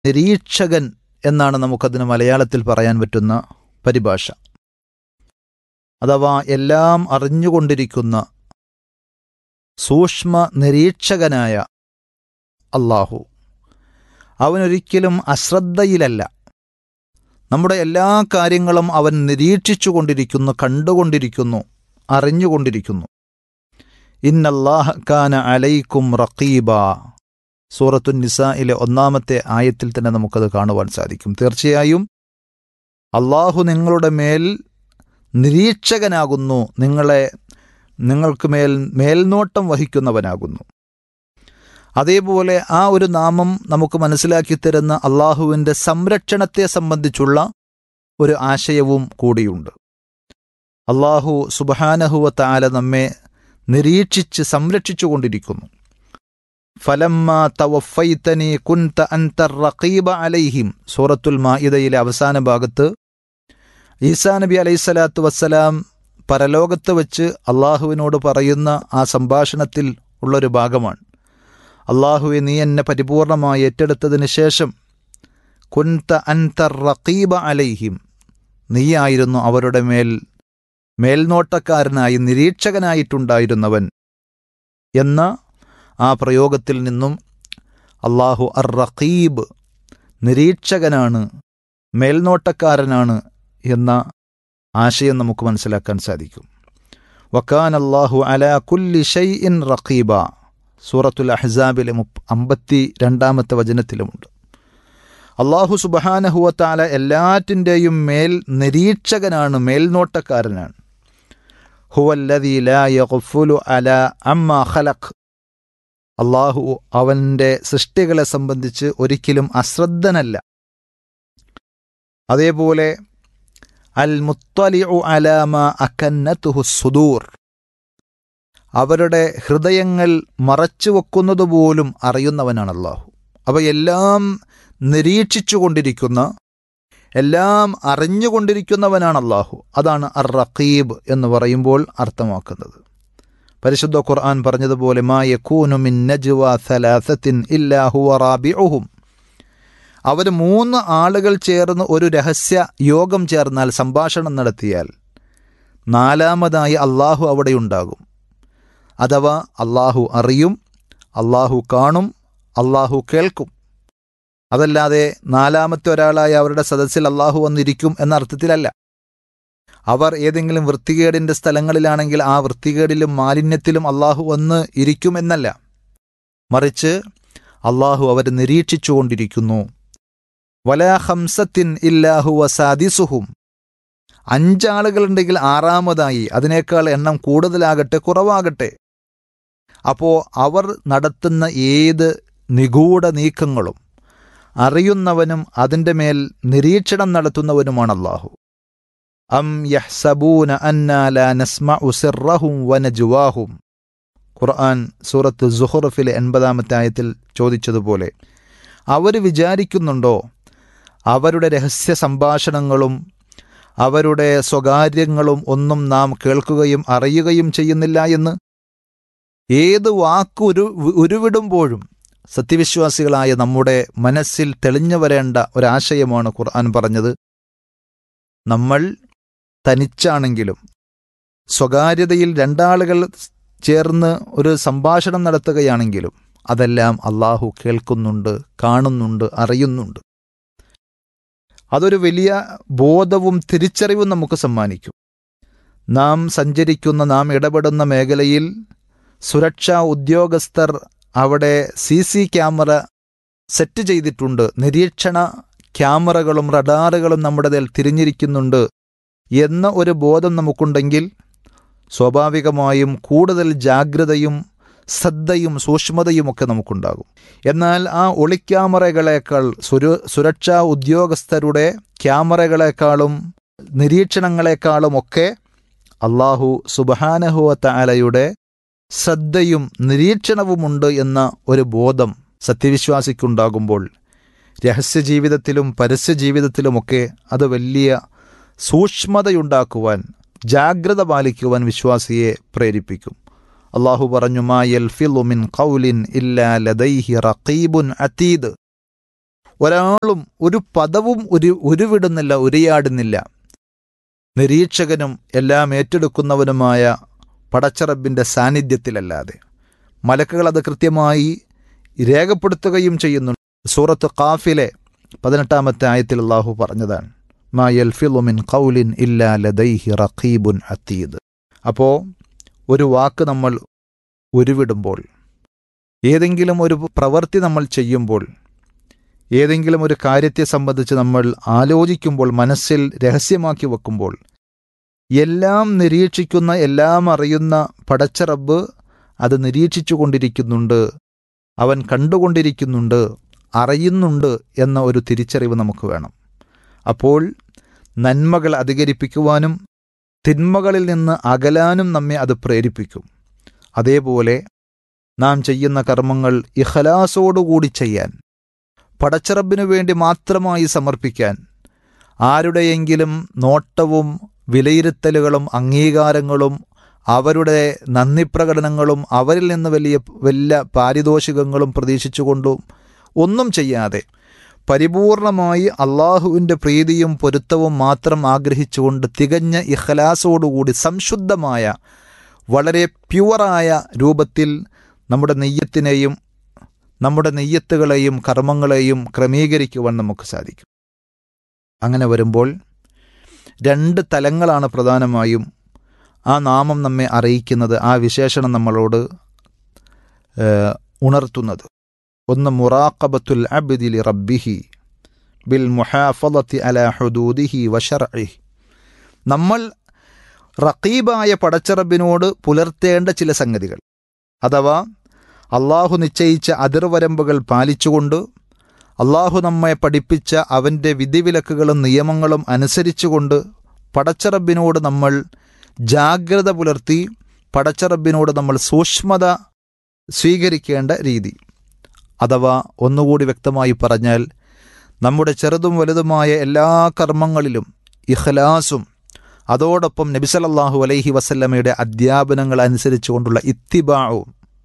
നിരീക്ഷകൻ എന്നാണ് നമുക്കതിന് മലയാളത്തിൽ പറയാൻ പറ്റുന്ന പരിഭാഷ അഥവാ എല്ലാം അറിഞ്ഞുകൊണ്ടിരിക്കുന്ന സൂക്ഷ്മ നിരീക്ഷകനായ അള്ളാഹു അവനൊരിക്കലും അശ്രദ്ധയിലല്ല നമ്മുടെ എല്ലാ കാര്യങ്ങളും അവൻ നിരീക്ഷിച്ചു കൊണ്ടിരിക്കുന്നു കണ്ടുകൊണ്ടിരിക്കുന്നു അറിഞ്ഞുകൊണ്ടിരിക്കുന്നു ഇന്നല്ലാഹ കാന അലൈക്കും റഖീബ സൂറത്തു നിസായിലെ ഒന്നാമത്തെ ആയത്തിൽ തന്നെ നമുക്കത് കാണുവാൻ സാധിക്കും തീർച്ചയായും അള്ളാഹു നിങ്ങളുടെ മേൽ നിരീക്ഷകനാകുന്നു നിങ്ങളെ നിങ്ങൾക്ക് മേൽ മേൽനോട്ടം വഹിക്കുന്നവനാകുന്നു അതേപോലെ ആ ഒരു നാമം നമുക്ക് മനസ്സിലാക്കി തരുന്ന അള്ളാഹുവിൻ്റെ സംരക്ഷണത്തെ സംബന്ധിച്ചുള്ള ഒരു ആശയവും കൂടിയുണ്ട് അള്ളാഹു സുബഹാനഹുവ താല നമ്മെ നിരീക്ഷിച്ച് സംരക്ഷിച്ചു കൊണ്ടിരിക്കുന്നു ഫലമ്മ തവഫൈത്തനി കുൻത അൻതർ റഖീബ അലൈഹിം സൂറത്തുൽ മാഇദയിലെ അവസാന ഭാഗത്ത് ഈസാ നബി അലൈഹിസ്സലാത്തു വസ്സലാം പരലോകത്ത് വെച്ച് അള്ളാഹുവിനോട് പറയുന്ന ആ സംഭാഷണത്തിൽ ഉള്ളൊരു ഭാഗമാണ് അള്ളാഹുവെ നീ എന്നെ പരിപൂർണമായി ഏറ്റെടുത്തതിന് ശേഷം കുൻത അൻതർ റഖീബ അലൈഹിം നീയായിരുന്നു അവരുടെ മേൽ മേൽനോട്ടക്കാരനായി നിരീക്ഷകനായിട്ടുണ്ടായിരുന്നവൻ എന്ന ആ പ്രയോഗത്തിൽ നിന്നും അള്ളാഹു അർ റഖീബ് നിരീക്ഷകനാണ് മേൽനോട്ടക്കാരനാണ് എന്ന ആശയം നമുക്ക് മനസ്സിലാക്കാൻ സാധിക്കും വക്കാൻ അള്ളാഹു അല കുല്ലി ഷൈ ഇൻ റഖീബ സൂറത്തുൽ അഹ്സാബിലെ മുപ്പ അമ്പത്തി രണ്ടാമത്തെ വചനത്തിലുമുണ്ട് അള്ളാഹു സുബഹാനഹുവത്താല എല്ലാറ്റിൻ്റെയും മേൽ നിരീക്ഷകനാണ് മേൽനോട്ടക്കാരനാണ് ഹുവല്ലദീ ലാ യഗ്ഫുലു അല അമ്മ ഖലഖ് അള്ളാഹു അവൻ്റെ സൃഷ്ടികളെ സംബന്ധിച്ച് ഒരിക്കലും അശ്രദ്ധനല്ല അതേപോലെ അൽ മുത്തലിഉ അലാമ അക്കന്നത്തുഹു സുദൂർ അവരുടെ ഹൃദയങ്ങൾ മറച്ചു വെക്കുന്നതുപോലും അറിയുന്നവനാണ് അള്ളാഹു അവ എല്ലാം നിരീക്ഷിച്ചു കൊണ്ടിരിക്കുന്ന എല്ലാം അറിഞ്ഞുകൊണ്ടിരിക്കുന്നവനാണ് അള്ളാഹു അതാണ് അർ റഖീബ് എന്ന് പറയുമ്പോൾ അർത്ഥമാക്കുന്നത് പരിശുദ്ധ ഖുർആൻ പറഞ്ഞതുപോലെ മാ യക്കൂനു മിൻ നജ്വ സലാസത്തിൻ ഇല്ലാ ഹുവ റാബിഉഹും അവർ മൂന്ന് ആളുകൾ ചേർന്ന് ഒരു രഹസ്യ യോഗം ചേർന്നാൽ സംഭാഷണം നടത്തിയാൽ നാലാമതായി അള്ളാഹു അവിടെയുണ്ടാകും അഥവാ അള്ളാഹു അറിയും അള്ളാഹു കാണും അള്ളാഹു കേൾക്കും അതല്ലാതെ നാലാമത്തെ ഒരാളായി അവരുടെ സദസ്സിൽ അള്ളാഹു വന്നിരിക്കും എന്ന അർത്ഥത്തിലല്ല അവർ ഏതെങ്കിലും വൃത്തികേടിൻ്റെ സ്ഥലങ്ങളിലാണെങ്കിൽ ആ വൃത്തികേടിലും മാലിന്യത്തിലും അള്ളാഹു വന്ന് ഇരിക്കുമെന്നല്ല മറിച്ച് അള്ളാഹു അവർ നിരീക്ഷിച്ചുകൊണ്ടിരിക്കുന്നു വലാ ഹംസത്തിൻ ഇല്ലാഹു വസാദിസുഹും അഞ്ചാളുകളുണ്ടെങ്കിൽ ആറാമതായി അതിനേക്കാൾ എണ്ണം കൂടുതലാകട്ടെ കുറവാകട്ടെ അപ്പോൾ അവർ നടത്തുന്ന ഏത് നിഗൂഢ നീക്കങ്ങളും അറിയുന്നവനും അതിൻ്റെ മേൽ നിരീക്ഷണം നടത്തുന്നവനുമാണ് അള്ളാഹു അം യഹ്സബൂന അന്നാല നസ്മ ഉസിറഹും വനജുവാഹും ഖുർആൻ സൂറത്ത് സുഹുറഫിലെ എൺപതാമത്തെ ആയത്തിൽ ചോദിച്ചതുപോലെ അവർ വിചാരിക്കുന്നുണ്ടോ അവരുടെ രഹസ്യ സംഭാഷണങ്ങളും അവരുടെ സ്വകാര്യങ്ങളും ഒന്നും നാം കേൾക്കുകയും അറിയുകയും ചെയ്യുന്നില്ല എന്ന് ഏത് വാക്ക് ഉരു ഉരുവിടുമ്പോഴും സത്യവിശ്വാസികളായ നമ്മുടെ മനസ്സിൽ തെളിഞ്ഞു വരേണ്ട ഒരാശയമാണ് ഖുർആൻ പറഞ്ഞത് നമ്മൾ തനിച്ചാണെങ്കിലും സ്വകാര്യതയിൽ രണ്ടാളുകൾ ചേർന്ന് ഒരു സംഭാഷണം നടത്തുകയാണെങ്കിലും അതെല്ലാം അള്ളാഹു കേൾക്കുന്നുണ്ട് കാണുന്നുണ്ട് അറിയുന്നുണ്ട് അതൊരു വലിയ ബോധവും തിരിച്ചറിവും നമുക്ക് സമ്മാനിക്കും നാം സഞ്ചരിക്കുന്ന നാം ഇടപെടുന്ന മേഖലയിൽ സുരക്ഷാ ഉദ്യോഗസ്ഥർ അവിടെ സി സി ക്യാമറ സെറ്റ് ചെയ്തിട്ടുണ്ട് നിരീക്ഷണ ക്യാമറകളും റഡാറുകളും നമ്മുടെ മേൽ തിരിഞ്ഞിരിക്കുന്നുണ്ട് എന്ന ഒരു ബോധം നമുക്കുണ്ടെങ്കിൽ സ്വാഭാവികമായും കൂടുതൽ ജാഗ്രതയും ശ്രദ്ധയും സൂക്ഷ്മതയുമൊക്കെ നമുക്കുണ്ടാകും എന്നാൽ ആ ഒളിക്യാമറകളേക്കാൾ സുരു സുരക്ഷാ ഉദ്യോഗസ്ഥരുടെ ക്യാമറകളെക്കാളും നിരീക്ഷണങ്ങളെക്കാളുമൊക്കെ അള്ളാഹു സുബഹാനഹുവത്ത അലയുടെ ശ്രദ്ധയും നിരീക്ഷണവുമുണ്ട് എന്ന ഒരു ബോധം സത്യവിശ്വാസിക്കുണ്ടാകുമ്പോൾ രഹസ്യജീവിതത്തിലും പരസ്യജീവിതത്തിലുമൊക്കെ അത് വലിയ സൂക്ഷ്മതയുണ്ടാക്കുവാൻ ജാഗ്രത പാലിക്കുവാൻ വിശ്വാസിയെ പ്രേരിപ്പിക്കും അള്ളാഹു പറഞ്ഞു മാ യൽഫിലു മിൻ ഖൗലിൻ ഇല്ലാ ലദൈഹി റഖീബുൻ അതീദ് ഒരാളും ഒരു പദവും ഒരു ഉരുവിടുന്നില്ല ഉരിയാടുന്നില്ല നിരീക്ഷകനും എല്ലാം ഏറ്റെടുക്കുന്നവനുമായ പടച്ചറബിൻ്റെ സാന്നിധ്യത്തിലല്ലാതെ മലക്കുകൾ അത് കൃത്യമായി രേഖപ്പെടുത്തുകയും ചെയ്യുന്നുണ്ട് സൂറത്ത് ഖാഫിലെ പതിനെട്ടാമത്തെ ആയത്തിൽ അള്ളാഹു പറഞ്ഞതാണ് മാ യൽഫിലുമിൻ ഖൗലിൻ ഇല്ലാ ലദൈഹി റഖീബുൻ അത്തീദ് അപ്പോൾ ഒരു വാക്ക് നമ്മൾ ഉരുവിടുമ്പോൾ ഏതെങ്കിലും ഒരു പ്രവൃത്തി നമ്മൾ ചെയ്യുമ്പോൾ ഏതെങ്കിലും ഒരു കാര്യത്തെ സംബന്ധിച്ച് നമ്മൾ ആലോചിക്കുമ്പോൾ മനസ്സിൽ രഹസ്യമാക്കി വെക്കുമ്പോൾ എല്ലാം നിരീക്ഷിക്കുന്ന എല്ലാം അറിയുന്ന പടച്ച റബ്ബ് അത് നിരീക്ഷിച്ചു കൊണ്ടിരിക്കുന്നുണ്ട് അവൻ കണ്ടുകൊണ്ടിരിക്കുന്നുണ്ട് അറിയുന്നുണ്ട് എന്ന ഒരു തിരിച്ചറിവ് നമുക്ക് വേണം അപ്പോൾ നന്മകൾ അധികരിപ്പിക്കുവാനും തിന്മകളിൽ നിന്ന് അകലാനും നമ്മെ അത് പ്രേരിപ്പിക്കും അതേപോലെ നാം ചെയ്യുന്ന കർമ്മങ്ങൾ ഇഖലാസോടുകൂടി ചെയ്യാൻ പടച്ചറബിനു വേണ്ടി മാത്രമായി സമർപ്പിക്കാൻ ആരുടെയെങ്കിലും നോട്ടവും വിലയിരുത്തലുകളും അംഗീകാരങ്ങളും അവരുടെ നന്ദി പ്രകടനങ്ങളും അവരിൽ നിന്ന് വലിയ വലിയ പാരിതോഷികങ്ങളും പ്രതീക്ഷിച്ചുകൊണ്ടും ഒന്നും ചെയ്യാതെ പരിപൂർണമായി അള്ളാഹുവിൻ്റെ പ്രീതിയും പൊരുത്തവും മാത്രം ആഗ്രഹിച്ചുകൊണ്ട് തികഞ്ഞ ഇഖലാസോടുകൂടി സംശുദ്ധമായ വളരെ പ്യുവറായ രൂപത്തിൽ നമ്മുടെ നെയ്യത്തിനെയും നമ്മുടെ നെയ്യത്തുകളെയും കർമ്മങ്ങളെയും ക്രമീകരിക്കുവാൻ നമുക്ക് സാധിക്കും അങ്ങനെ വരുമ്പോൾ രണ്ട് തലങ്ങളാണ് പ്രധാനമായും ആ നാമം നമ്മെ അറിയിക്കുന്നത് ആ വിശേഷണം നമ്മളോട് ഉണർത്തുന്നത് ഒന്ന് മുറാഖബത്തുൽ അബ്ദിലി റബ്ബിഹി ബിൽ മുഹാഫലത്തി അല ഹുദൂദിഹി വഷർഇഹി നമ്മൾ റഖീബായ പടച്ചറബിനോട് പുലർത്തേണ്ട ചില സംഗതികൾ അഥവാ അള്ളാഹു നിശ്ചയിച്ച അതിർവരമ്പുകൾ പാലിച്ചുകൊണ്ട് അള്ളാഹു നമ്മെ പഠിപ്പിച്ച അവൻ്റെ വിധിവിലക്കുകളും നിയമങ്ങളും അനുസരിച്ചുകൊണ്ട് പടച്ചറബിനോട് നമ്മൾ ജാഗ്രത പുലർത്തി പടച്ചറബിനോട് നമ്മൾ സൂക്ഷ്മത സ്വീകരിക്കേണ്ട രീതി അഥവാ ഒന്നുകൂടി വ്യക്തമായി പറഞ്ഞാൽ നമ്മുടെ ചെറുതും വലുതുമായ എല്ലാ കർമ്മങ്ങളിലും ഇഖ്ലാസും അതോടൊപ്പം നബിസലല്ലാഹു അലൈഹി വസല്ലമയുടെ അധ്യാപനങ്ങൾ അനുസരിച്ചുകൊണ്ടുള്ള ഇത്തിബാവും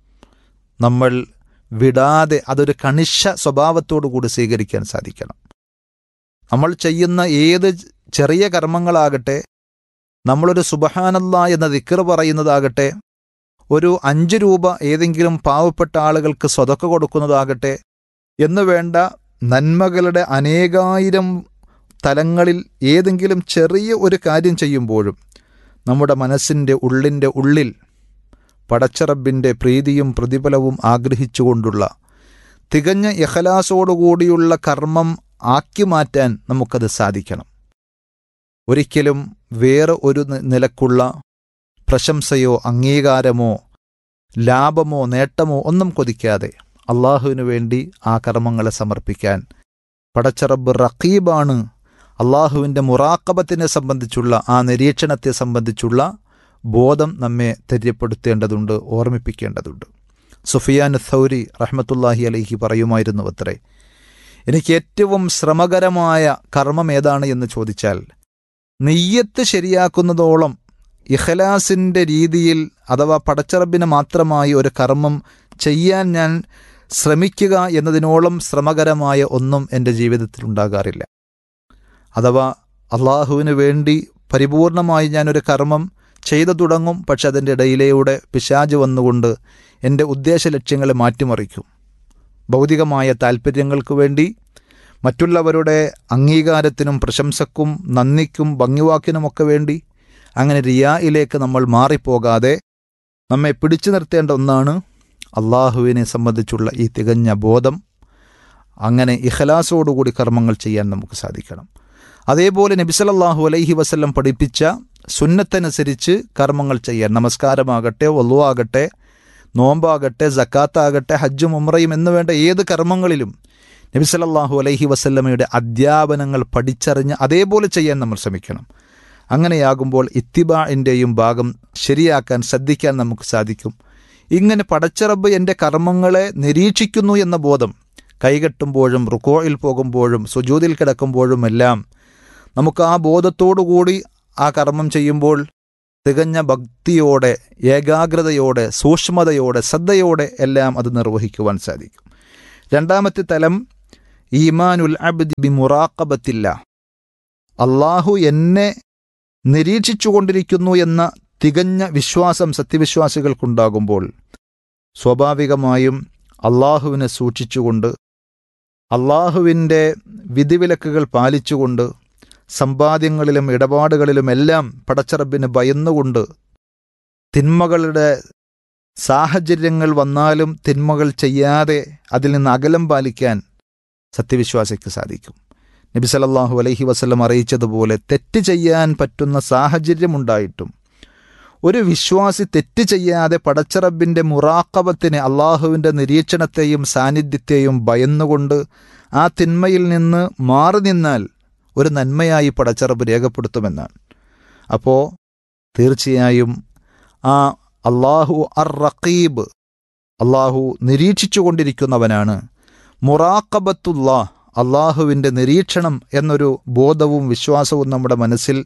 നമ്മൾ വിടാതെ അതൊരു കണിശ സ്വഭാവത്തോടു കൂടി സ്വീകരിക്കാൻ സാധിക്കണം നമ്മൾ ചെയ്യുന്ന ഏത് ചെറിയ കർമ്മങ്ങളാകട്ടെ നമ്മളൊരു സുബഹാനല്ല എന്ന ദിക്കർ പറയുന്നതാകട്ടെ ഒരു അഞ്ച് രൂപ ഏതെങ്കിലും പാവപ്പെട്ട ആളുകൾക്ക് സ്വതക്ക കൊടുക്കുന്നതാകട്ടെ എന്നു വേണ്ട നന്മകളുടെ അനേകായിരം തലങ്ങളിൽ ഏതെങ്കിലും ചെറിയ ഒരു കാര്യം ചെയ്യുമ്പോഴും നമ്മുടെ മനസ്സിൻ്റെ ഉള്ളിൻ്റെ ഉള്ളിൽ പടച്ചറബിൻ്റെ പ്രീതിയും പ്രതിഫലവും ആഗ്രഹിച്ചുകൊണ്ടുള്ള തികഞ്ഞ യഹലാസോടുകൂടിയുള്ള കർമ്മം ആക്കി മാറ്റാൻ നമുക്കത് സാധിക്കണം ഒരിക്കലും വേറെ ഒരു നിലക്കുള്ള പ്രശംസയോ അംഗീകാരമോ ലാഭമോ നേട്ടമോ ഒന്നും കൊതിക്കാതെ അള്ളാഹുവിനു വേണ്ടി ആ കർമ്മങ്ങളെ സമർപ്പിക്കാൻ പടച്ചറബ് റഖീബാണ് അള്ളാഹുവിൻ്റെ മുറാക്കബത്തിനെ സംബന്ധിച്ചുള്ള ആ നിരീക്ഷണത്തെ സംബന്ധിച്ചുള്ള ബോധം നമ്മെ തെര്യപ്പെടുത്തേണ്ടതുണ്ട് ഓർമ്മിപ്പിക്കേണ്ടതുണ്ട് സുഫിയാൻ സൗരി റഹ്മത്തുല്ലാഹി അലൈഹി പറയുമായിരുന്നു അത്രേ എനിക്ക് ഏറ്റവും ശ്രമകരമായ കർമ്മം ഏതാണ് എന്ന് ചോദിച്ചാൽ നെയ്യത്ത് ശരിയാക്കുന്നതോളം ഇഖലാസിൻ്റെ രീതിയിൽ അഥവാ പടച്ചറബിന് മാത്രമായി ഒരു കർമ്മം ചെയ്യാൻ ഞാൻ ശ്രമിക്കുക എന്നതിനോളം ശ്രമകരമായ ഒന്നും എൻ്റെ ജീവിതത്തിൽ ഉണ്ടാകാറില്ല അഥവാ അള്ളാഹുവിന് വേണ്ടി പരിപൂർണമായി ഞാനൊരു കർമ്മം ചെയ്തു തുടങ്ങും പക്ഷെ അതിൻ്റെ ഇടയിലൂടെ പിശാജ് വന്നുകൊണ്ട് എൻ്റെ ഉദ്ദേശ ലക്ഷ്യങ്ങളെ മാറ്റിമറിക്കും ഭൗതികമായ താൽപ്പര്യങ്ങൾക്ക് വേണ്ടി മറ്റുള്ളവരുടെ അംഗീകാരത്തിനും പ്രശംസക്കും നന്ദിക്കും ഭംഗിവാക്കിനുമൊക്കെ വേണ്ടി അങ്ങനെ റിയായിലേക്ക് നമ്മൾ മാറിപ്പോകാതെ നമ്മെ പിടിച്ചു നിർത്തേണ്ട ഒന്നാണ് അള്ളാഹുവിനെ സംബന്ധിച്ചുള്ള ഈ തികഞ്ഞ ബോധം അങ്ങനെ ഇഖലാസോടുകൂടി കർമ്മങ്ങൾ ചെയ്യാൻ നമുക്ക് സാധിക്കണം അതേപോലെ നബിസലല്ലാഹു അലൈഹി വസല്ലം പഠിപ്പിച്ച സുന്നത്തനുസരിച്ച് കർമ്മങ്ങൾ ചെയ്യാൻ നമസ്കാരമാകട്ടെ ഒല്ലുവാകട്ടെ നോമ്പാകട്ടെ ജക്കാത്താകട്ടെ ഹജ്ജും ഉമ്രയും എന്ന് വേണ്ട ഏത് കർമ്മങ്ങളിലും നബിസലല്ലാഹു അലൈഹി വസല്ലമയുടെ അധ്യാപനങ്ങൾ പഠിച്ചറിഞ്ഞ് അതേപോലെ ചെയ്യാൻ നമ്മൾ ശ്രമിക്കണം അങ്ങനെയാകുമ്പോൾ ഇത്തിബാഇൻ്റെയും ഭാഗം ശരിയാക്കാൻ ശ്രദ്ധിക്കാൻ നമുക്ക് സാധിക്കും ഇങ്ങനെ പടച്ചറബ് എൻ്റെ കർമ്മങ്ങളെ നിരീക്ഷിക്കുന്നു എന്ന ബോധം കൈകെട്ടുമ്പോഴും റുക്കോയിൽ പോകുമ്പോഴും സുജൂതിൽ കിടക്കുമ്പോഴുമെല്ലാം നമുക്ക് ആ ബോധത്തോടുകൂടി ആ കർമ്മം ചെയ്യുമ്പോൾ തികഞ്ഞ ഭക്തിയോടെ ഏകാഗ്രതയോടെ സൂക്ഷ്മതയോടെ ശ്രദ്ധയോടെ എല്ലാം അത് നിർവഹിക്കുവാൻ സാധിക്കും രണ്ടാമത്തെ തലം ഈമാനുൽ അബ്ദി ബി മുറാക്കബത്തില്ല അള്ളാഹു എന്നെ നിരീക്ഷിച്ചുകൊണ്ടിരിക്കുന്നു എന്ന തികഞ്ഞ വിശ്വാസം സത്യവിശ്വാസികൾക്കുണ്ടാകുമ്പോൾ സ്വാഭാവികമായും അള്ളാഹുവിനെ സൂക്ഷിച്ചുകൊണ്ട് അള്ളാഹുവിൻ്റെ വിധിവിലക്കുകൾ പാലിച്ചുകൊണ്ട് സമ്പാദ്യങ്ങളിലും ഇടപാടുകളിലുമെല്ലാം പടച്ചറബിന് ഭയന്നുകൊണ്ട് തിന്മകളുടെ സാഹചര്യങ്ങൾ വന്നാലും തിന്മകൾ ചെയ്യാതെ അതിൽ നിന്ന് അകലം പാലിക്കാൻ സത്യവിശ്വാസിക്ക് സാധിക്കും നബി സല്ലല്ലാഹു അലൈഹി വസല്ലം അറിയിച്ചതുപോലെ തെറ്റ് ചെയ്യാൻ പറ്റുന്ന സാഹചര്യമുണ്ടായിട്ടും ഒരു വിശ്വാസി തെറ്റ് ചെയ്യാതെ പടച്ചറബിൻ്റെ മുറാക്കബത്തിന് അള്ളാഹുവിൻ്റെ നിരീക്ഷണത്തെയും സാന്നിധ്യത്തെയും ഭയന്നുകൊണ്ട് ആ തിന്മയിൽ നിന്ന് മാറി നിന്നാൽ ഒരു നന്മയായി പടച്ചറബ് രേഖപ്പെടുത്തുമെന്നാണ് അപ്പോൾ തീർച്ചയായും ആ അള്ളാഹു അർ റഖീബ് അള്ളാഹു നിരീക്ഷിച്ചു കൊണ്ടിരിക്കുന്നവനാണ് മുറാക്കബത്തുള്ള അള്ളാഹുവിൻ്റെ നിരീക്ഷണം എന്നൊരു ബോധവും വിശ്വാസവും നമ്മുടെ മനസ്സിൽ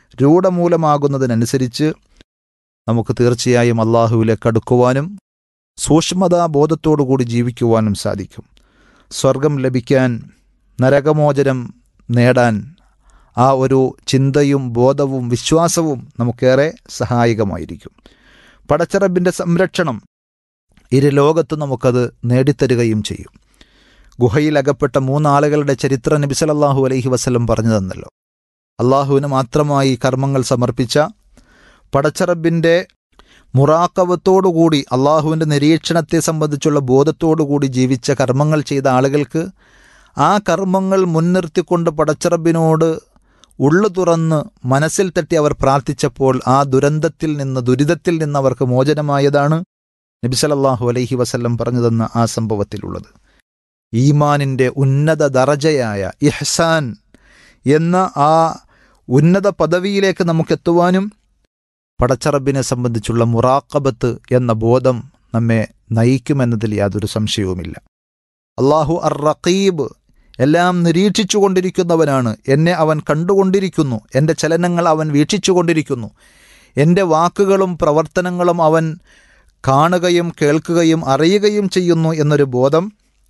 രൂഢമൂലമാകുന്നതിനനുസരിച്ച് നമുക്ക് തീർച്ചയായും അള്ളാഹുവിലേക്ക് അടുക്കുവാനും സൂക്ഷ്മതാ ബോധത്തോടുകൂടി ജീവിക്കുവാനും സാധിക്കും സ്വർഗം ലഭിക്കാൻ നരകമോചനം നേടാൻ ആ ഒരു ചിന്തയും ബോധവും വിശ്വാസവും നമുക്കേറെ സഹായകമായിരിക്കും പടച്ചറബിൻ്റെ സംരക്ഷണം ഇരു ലോകത്ത് നമുക്കത് നേടിത്തരുകയും ചെയ്യും ഗുഹയിൽ അകപ്പെട്ട മൂന്നാളുകളുടെ ചരിത്ര നബി സല്ലല്ലാഹു അലൈഹി വസല്ലം പറഞ്ഞു തന്നല്ലോ അള്ളാഹുവിന് മാത്രമായി കർമ്മങ്ങൾ സമർപ്പിച്ച പടച്ചറബിൻ്റെ മുറാക്കവത്തോടുകൂടി അള്ളാഹുവിൻ്റെ നിരീക്ഷണത്തെ സംബന്ധിച്ചുള്ള ബോധത്തോടുകൂടി ജീവിച്ച കർമ്മങ്ങൾ ചെയ്ത ആളുകൾക്ക് ആ കർമ്മങ്ങൾ മുൻനിർത്തിക്കൊണ്ട് പടച്ചറബിനോട് ഉള്ളു തുറന്ന് മനസ്സിൽ തട്ടി അവർ പ്രാർത്ഥിച്ചപ്പോൾ ആ ദുരന്തത്തിൽ നിന്ന് ദുരിതത്തിൽ നിന്ന് അവർക്ക് മോചനമായതാണ് നബി സല്ലല്ലാഹു അലൈഹി വസല്ലം പറഞ്ഞു തന്ന ആ സംഭവത്തിലുള്ളത് ഈമാനിൻ്റെ ഉന്നത ദറജയായ ഇഹ്സാൻ എന്ന ആ ഉന്നത പദവിയിലേക്ക് നമുക്കെത്തുവാനും പടച്ചറബിനെ സംബന്ധിച്ചുള്ള മുറാക്കബത്ത് എന്ന ബോധം നമ്മെ നയിക്കുമെന്നതിൽ യാതൊരു സംശയവുമില്ല അള്ളാഹു അർ റഖീബ് എല്ലാം നിരീക്ഷിച്ചു കൊണ്ടിരിക്കുന്നവനാണ് എന്നെ അവൻ കണ്ടുകൊണ്ടിരിക്കുന്നു എൻ്റെ ചലനങ്ങൾ അവൻ വീക്ഷിച്ചുകൊണ്ടിരിക്കുന്നു എൻ്റെ വാക്കുകളും പ്രവർത്തനങ്ങളും അവൻ കാണുകയും കേൾക്കുകയും അറിയുകയും ചെയ്യുന്നു എന്നൊരു ബോധം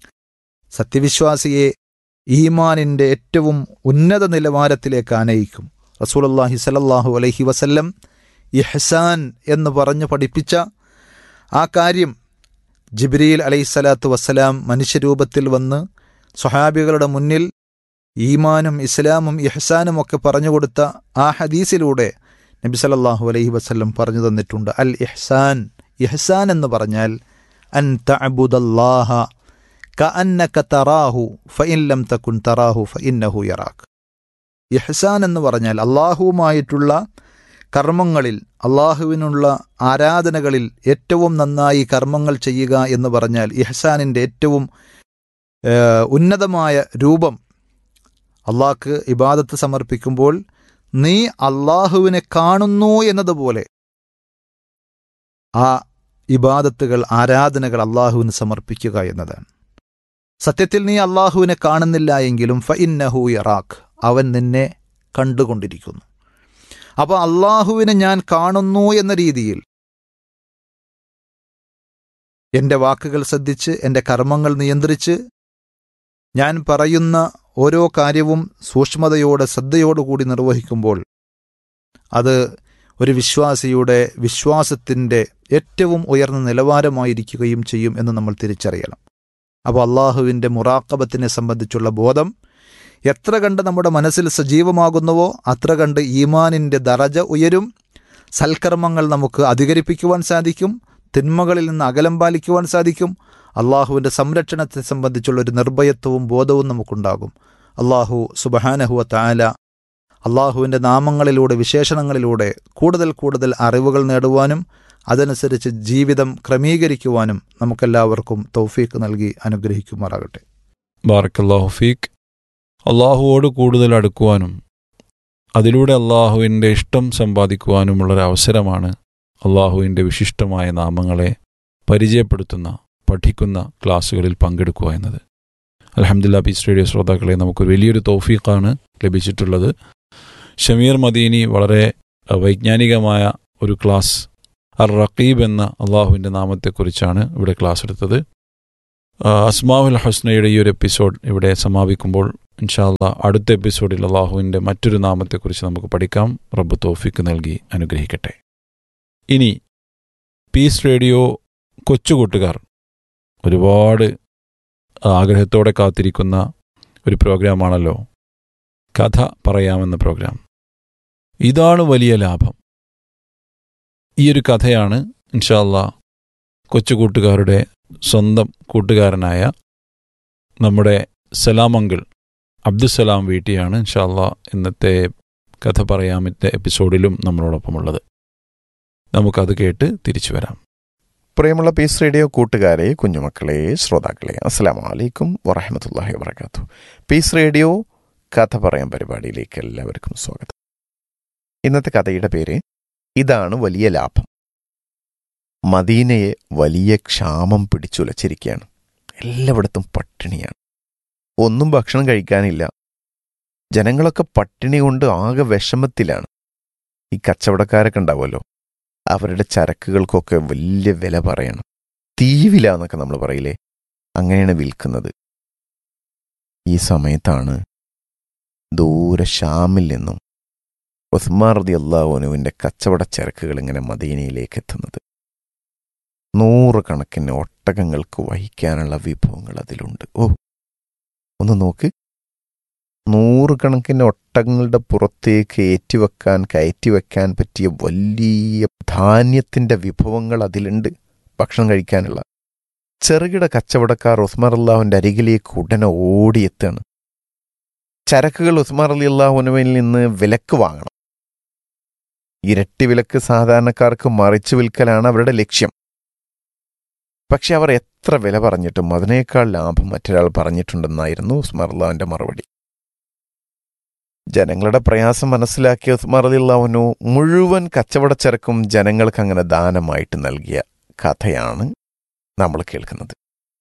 സത്യവിശ്വാസിയെ ഈമാനിൻ്റെ ഏറ്റവും ഉന്നത നിലവാരത്തിലേക്ക് ആനയിക്കും റസൂലുള്ളാഹി സലല്ലാഹു അലൈഹി വസല്ലം ഇഹ്സാൻ എന്ന് പറഞ്ഞു പഠിപ്പിച്ച ആ കാര്യം ജിബ്രീൽ അലൈഹിസ്സലാത്തു വസ്സലാം മനുഷ്യരൂപത്തിൽ വന്ന് സ്വഹാബികളുടെ മുന്നിൽ ഈമാനും ഇസ്ലാമും ഇഹ്സാനും ഒക്കെ പറഞ്ഞുകൊടുത്ത ആ ഹദീസിലൂടെ നബി സല്ലല്ലാഹു അലൈഹി വസല്ലം പറഞ്ഞു തന്നിട്ടുണ്ട് അൽ ഇഹ്സാൻ ഇഹ്സാൻ എന്ന് പറഞ്ഞാൽ അൻ തഅബുദല്ലാഹ കഅന്നക തറാഹു ഫഇൻ ലം തകുൻ തറാഹു ഫഇന്നഹു യറാക്ക് ഇഹ്സാൻ എന്ന് പറഞ്ഞാൽ അള്ളാഹുവുമായിട്ടുള്ള കർമ്മങ്ങളിൽ അള്ളാഹുവിനുള്ള ആരാധനകളിൽ ഏറ്റവും നന്നായി കർമ്മങ്ങൾ ചെയ്യുക എന്ന് പറഞ്ഞാൽ ഇഹ്സാനിൻ്റെ ഏറ്റവും ഉന്നതമായ രൂപം അള്ളാഹ്ക്ക് ഇബാദത്ത് സമർപ്പിക്കുമ്പോൾ നീ അള്ളാഹുവിനെ കാണുന്നു എന്നതുപോലെ ആ ഇബാദത്തുകൾ ആരാധനകൾ അള്ളാഹുവിന് സമർപ്പിക്കുക എന്നതാണ് സത്യത്തിൽ നീ അള്ളാഹുവിനെ കാണുന്നില്ല എങ്കിലും ഫ ഇന്നഹു യറാഖ് അവൻ നിന്നെ കണ്ടുകൊണ്ടിരിക്കുന്നു അപ്പോൾ അള്ളാഹുവിനെ ഞാൻ കാണുന്നു എന്ന രീതിയിൽ എൻ്റെ വാക്കുകൾ ശ്രദ്ധിച്ച് എൻ്റെ കർമ്മങ്ങൾ നിയന്ത്രിച്ച് ഞാൻ പറയുന്ന ഓരോ കാര്യവും സൂക്ഷ്മതയോടെ ശ്രദ്ധയോടുകൂടി നിർവഹിക്കുമ്പോൾ അത് ഒരു വിശ്വാസിയുടെ വിശ്വാസത്തിൻ്റെ ഏറ്റവും ഉയർന്ന നിലവാരമായിരിക്കുകയും ചെയ്യും എന്ന് നമ്മൾ തിരിച്ചറിയണം അപ്പോൾ അള്ളാഹുവിൻ്റെ മുറാക്കബത്തിനെ സംബന്ധിച്ചുള്ള ബോധം എത്ര കണ്ട് നമ്മുടെ മനസ്സിൽ സജീവമാകുന്നുവോ അത്ര കണ്ട് ഈമാനിൻ്റെ ദറജ ഉയരും സൽക്കർമ്മങ്ങൾ നമുക്ക് അധികരിപ്പിക്കുവാൻ സാധിക്കും തിന്മകളിൽ നിന്ന് അകലം പാലിക്കുവാൻ സാധിക്കും അള്ളാഹുവിൻ്റെ സംരക്ഷണത്തെ സംബന്ധിച്ചുള്ള ഒരു നിർഭയത്വവും ബോധവും നമുക്കുണ്ടാകും അള്ളാഹു സുബഹാനഹുവ താല അള്ളാഹുവിൻ്റെ നാമങ്ങളിലൂടെ വിശേഷണങ്ങളിലൂടെ കൂടുതൽ കൂടുതൽ അറിവുകൾ നേടുവാനും അതനുസരിച്ച് ജീവിതം ക്രമീകരിക്കുവാനും നമുക്കെല്ലാവർക്കും തൗഫീക്ക് നൽകി അനുഗ്രഹിക്കുമാറാകട്ടെ ബാറക്കല്ലാഹു ഫീക്ക് അള്ളാഹുവോട് കൂടുതൽ അടുക്കുവാനും അതിലൂടെ അള്ളാഹുവിൻ്റെ ഇഷ്ടം സമ്പാദിക്കുവാനുമുള്ളൊരവസരമാണ് അള്ളാഹുവിൻ്റെ വിശിഷ്ടമായ നാമങ്ങളെ പരിചയപ്പെടുത്തുന്ന പഠിക്കുന്ന ക്ലാസ്സുകളിൽ പങ്കെടുക്കുക എന്നത് അലഹമ്മദില്ല പീസ് റേഡിയോ ശ്രോതാക്കളെ നമുക്കൊരു വലിയൊരു തൗഫീഖാണ് ലഭിച്ചിട്ടുള്ളത് ഷമീർ മദീനി വളരെ വൈജ്ഞാനികമായ ഒരു ക്ലാസ് അർ റഖീബ് എന്ന അള്ളാഹുവിൻ്റെ നാമത്തെക്കുറിച്ചാണ് ഇവിടെ ക്ലാസ് എടുത്തത് ആ, അസ്മാവുൽ ഹസ്നയുടെ ഈ ഒരു എപ്പിസോഡ് ഇവിടെ സമാപിക്കുമ്പോൾ ഇൻഷാല്ല അടുത്ത എപ്പിസോഡിൽ അള്ളാഹുവിൻ്റെ മറ്റൊരു നാമത്തെക്കുറിച്ച് നമുക്ക് പഠിക്കാം റബ്ബ് തോഫിക്ക് നൽകി അനുഗ്രഹിക്കട്ടെ ഇനി പീസ് റേഡിയോ കൊച്ചുകൂട്ടുകാർ ഒരുപാട് ആഗ്രഹത്തോടെ കാത്തിരിക്കുന്ന ഒരു പ്രോഗ്രാമാണല്ലോ കഥ പറയാമെന്ന പ്രോഗ്രാം ഇതാണ് വലിയ ലാഭം ഈ ഒരു കഥയാണ് ഇൻഷാല്ല കൊച്ചുകൂട്ടുകാരുടെ സ്വന്തം കൂട്ടുകാരനായ നമ്മുടെ സലാമങ്കിൾ അബ്ദുസലാം വീട്ടിയാണ് ഇൻഷാല്ല ഇന്നത്തെ കഥ പറയാമിൻ്റെ എപ്പിസോഡിലും നമ്മളോടൊപ്പമുള്ളത് നമുക്കത് കേട്ട് തിരിച്ചു വരാം പ്രിയമുള്ള പീസ് റേഡിയോ കൂട്ടുകാരെ കുഞ്ഞുമക്കളെ ശ്രോതാക്കളെ അസ്സലാമു അലൈക്കും വറഹമത്തല്ലാഹി വബർക്കാത്തു പീസ് റേഡിയോ കഥ പറയാൻ പരിപാടിയിലേക്ക് എല്ലാവർക്കും സ്വാഗതം ഇന്നത്തെ കഥയുടെ പേര് ഇതാണ് വലിയ ലാഭം മദീനയെ വലിയ ക്ഷാമം പിടിച്ചുലച്ചിരിക്കുകയാണ് എല്ലായിടത്തും പട്ടിണിയാണ് ഒന്നും ഭക്ഷണം കഴിക്കാനില്ല ജനങ്ങളൊക്കെ പട്ടിണി കൊണ്ട് ആകെ വിഷമത്തിലാണ് ഈ കച്ചവടക്കാരൊക്കെ ഉണ്ടാവുമല്ലോ അവരുടെ ചരക്കുകൾക്കൊക്കെ വലിയ വില പറയണം തീവില എന്നൊക്കെ നമ്മൾ പറയില്ലേ അങ്ങനെയാണ് വിൽക്കുന്നത് ഈ സമയത്താണ് ദൂരെ ഷാമിൽ നിന്നും ഉസ്മാൻ റതി അള്ളാഹുനുവിൻ്റെ കച്ചവട ചരക്കുകൾ ഇങ്ങനെ മദീനയിലേക്ക് എത്തുന്നത് നൂറുകണക്കിന് ഒട്ടകങ്ങൾക്ക് വഹിക്കാനുള്ള വിഭവങ്ങൾ അതിലുണ്ട് ഓ ഒന്ന് നോക്ക് നൂറുകണക്കിന് ഒട്ടകങ്ങളുടെ പുറത്തേക്ക് ഏറ്റിവെക്കാൻ കയറ്റിവെക്കാൻ പറ്റിയ വലിയ ധാന്യത്തിന്റെ വിഭവങ്ങൾ അതിലുണ്ട് ഭക്ഷണം കഴിക്കാനുള്ള ചെറുകിട കച്ചവടക്കാർ ഉസ്മാർ അള്ളാഹുവിന്റെ അരികിലേക്ക് ഉടനെ ഓടിയെത്താണ് ചരക്കുകൾ ഉസ്മാർ അലി അള്ളാഹുനുവിൽ നിന്ന് വിലക്ക് വാങ്ങണം ഇരട്ടി വിലക്ക് സാധാരണക്കാർക്ക് മറിച്ചു വിൽക്കലാണ് അവരുടെ ലക്ഷ്യം പക്ഷെ അവർ എത്ര വില പറഞ്ഞിട്ടും അതിനേക്കാൾ ലാഭം മറ്റൊരാൾ പറഞ്ഞിട്ടുണ്ടെന്നായിരുന്നു ഉസ്മാർ അള്ളാഹുവിന്റെ മറുപടി ജനങ്ങളുടെ പ്രയാസം മനസ്സിലാക്കിയ ഉസ്മാർ അലിള്ളാഹുനു മുഴുവൻ കച്ചവടച്ചരക്കും ജനങ്ങൾക്ക് അങ്ങനെ ദാനമായിട്ട് നൽകിയ കഥയാണ് നമ്മൾ കേൾക്കുന്നത്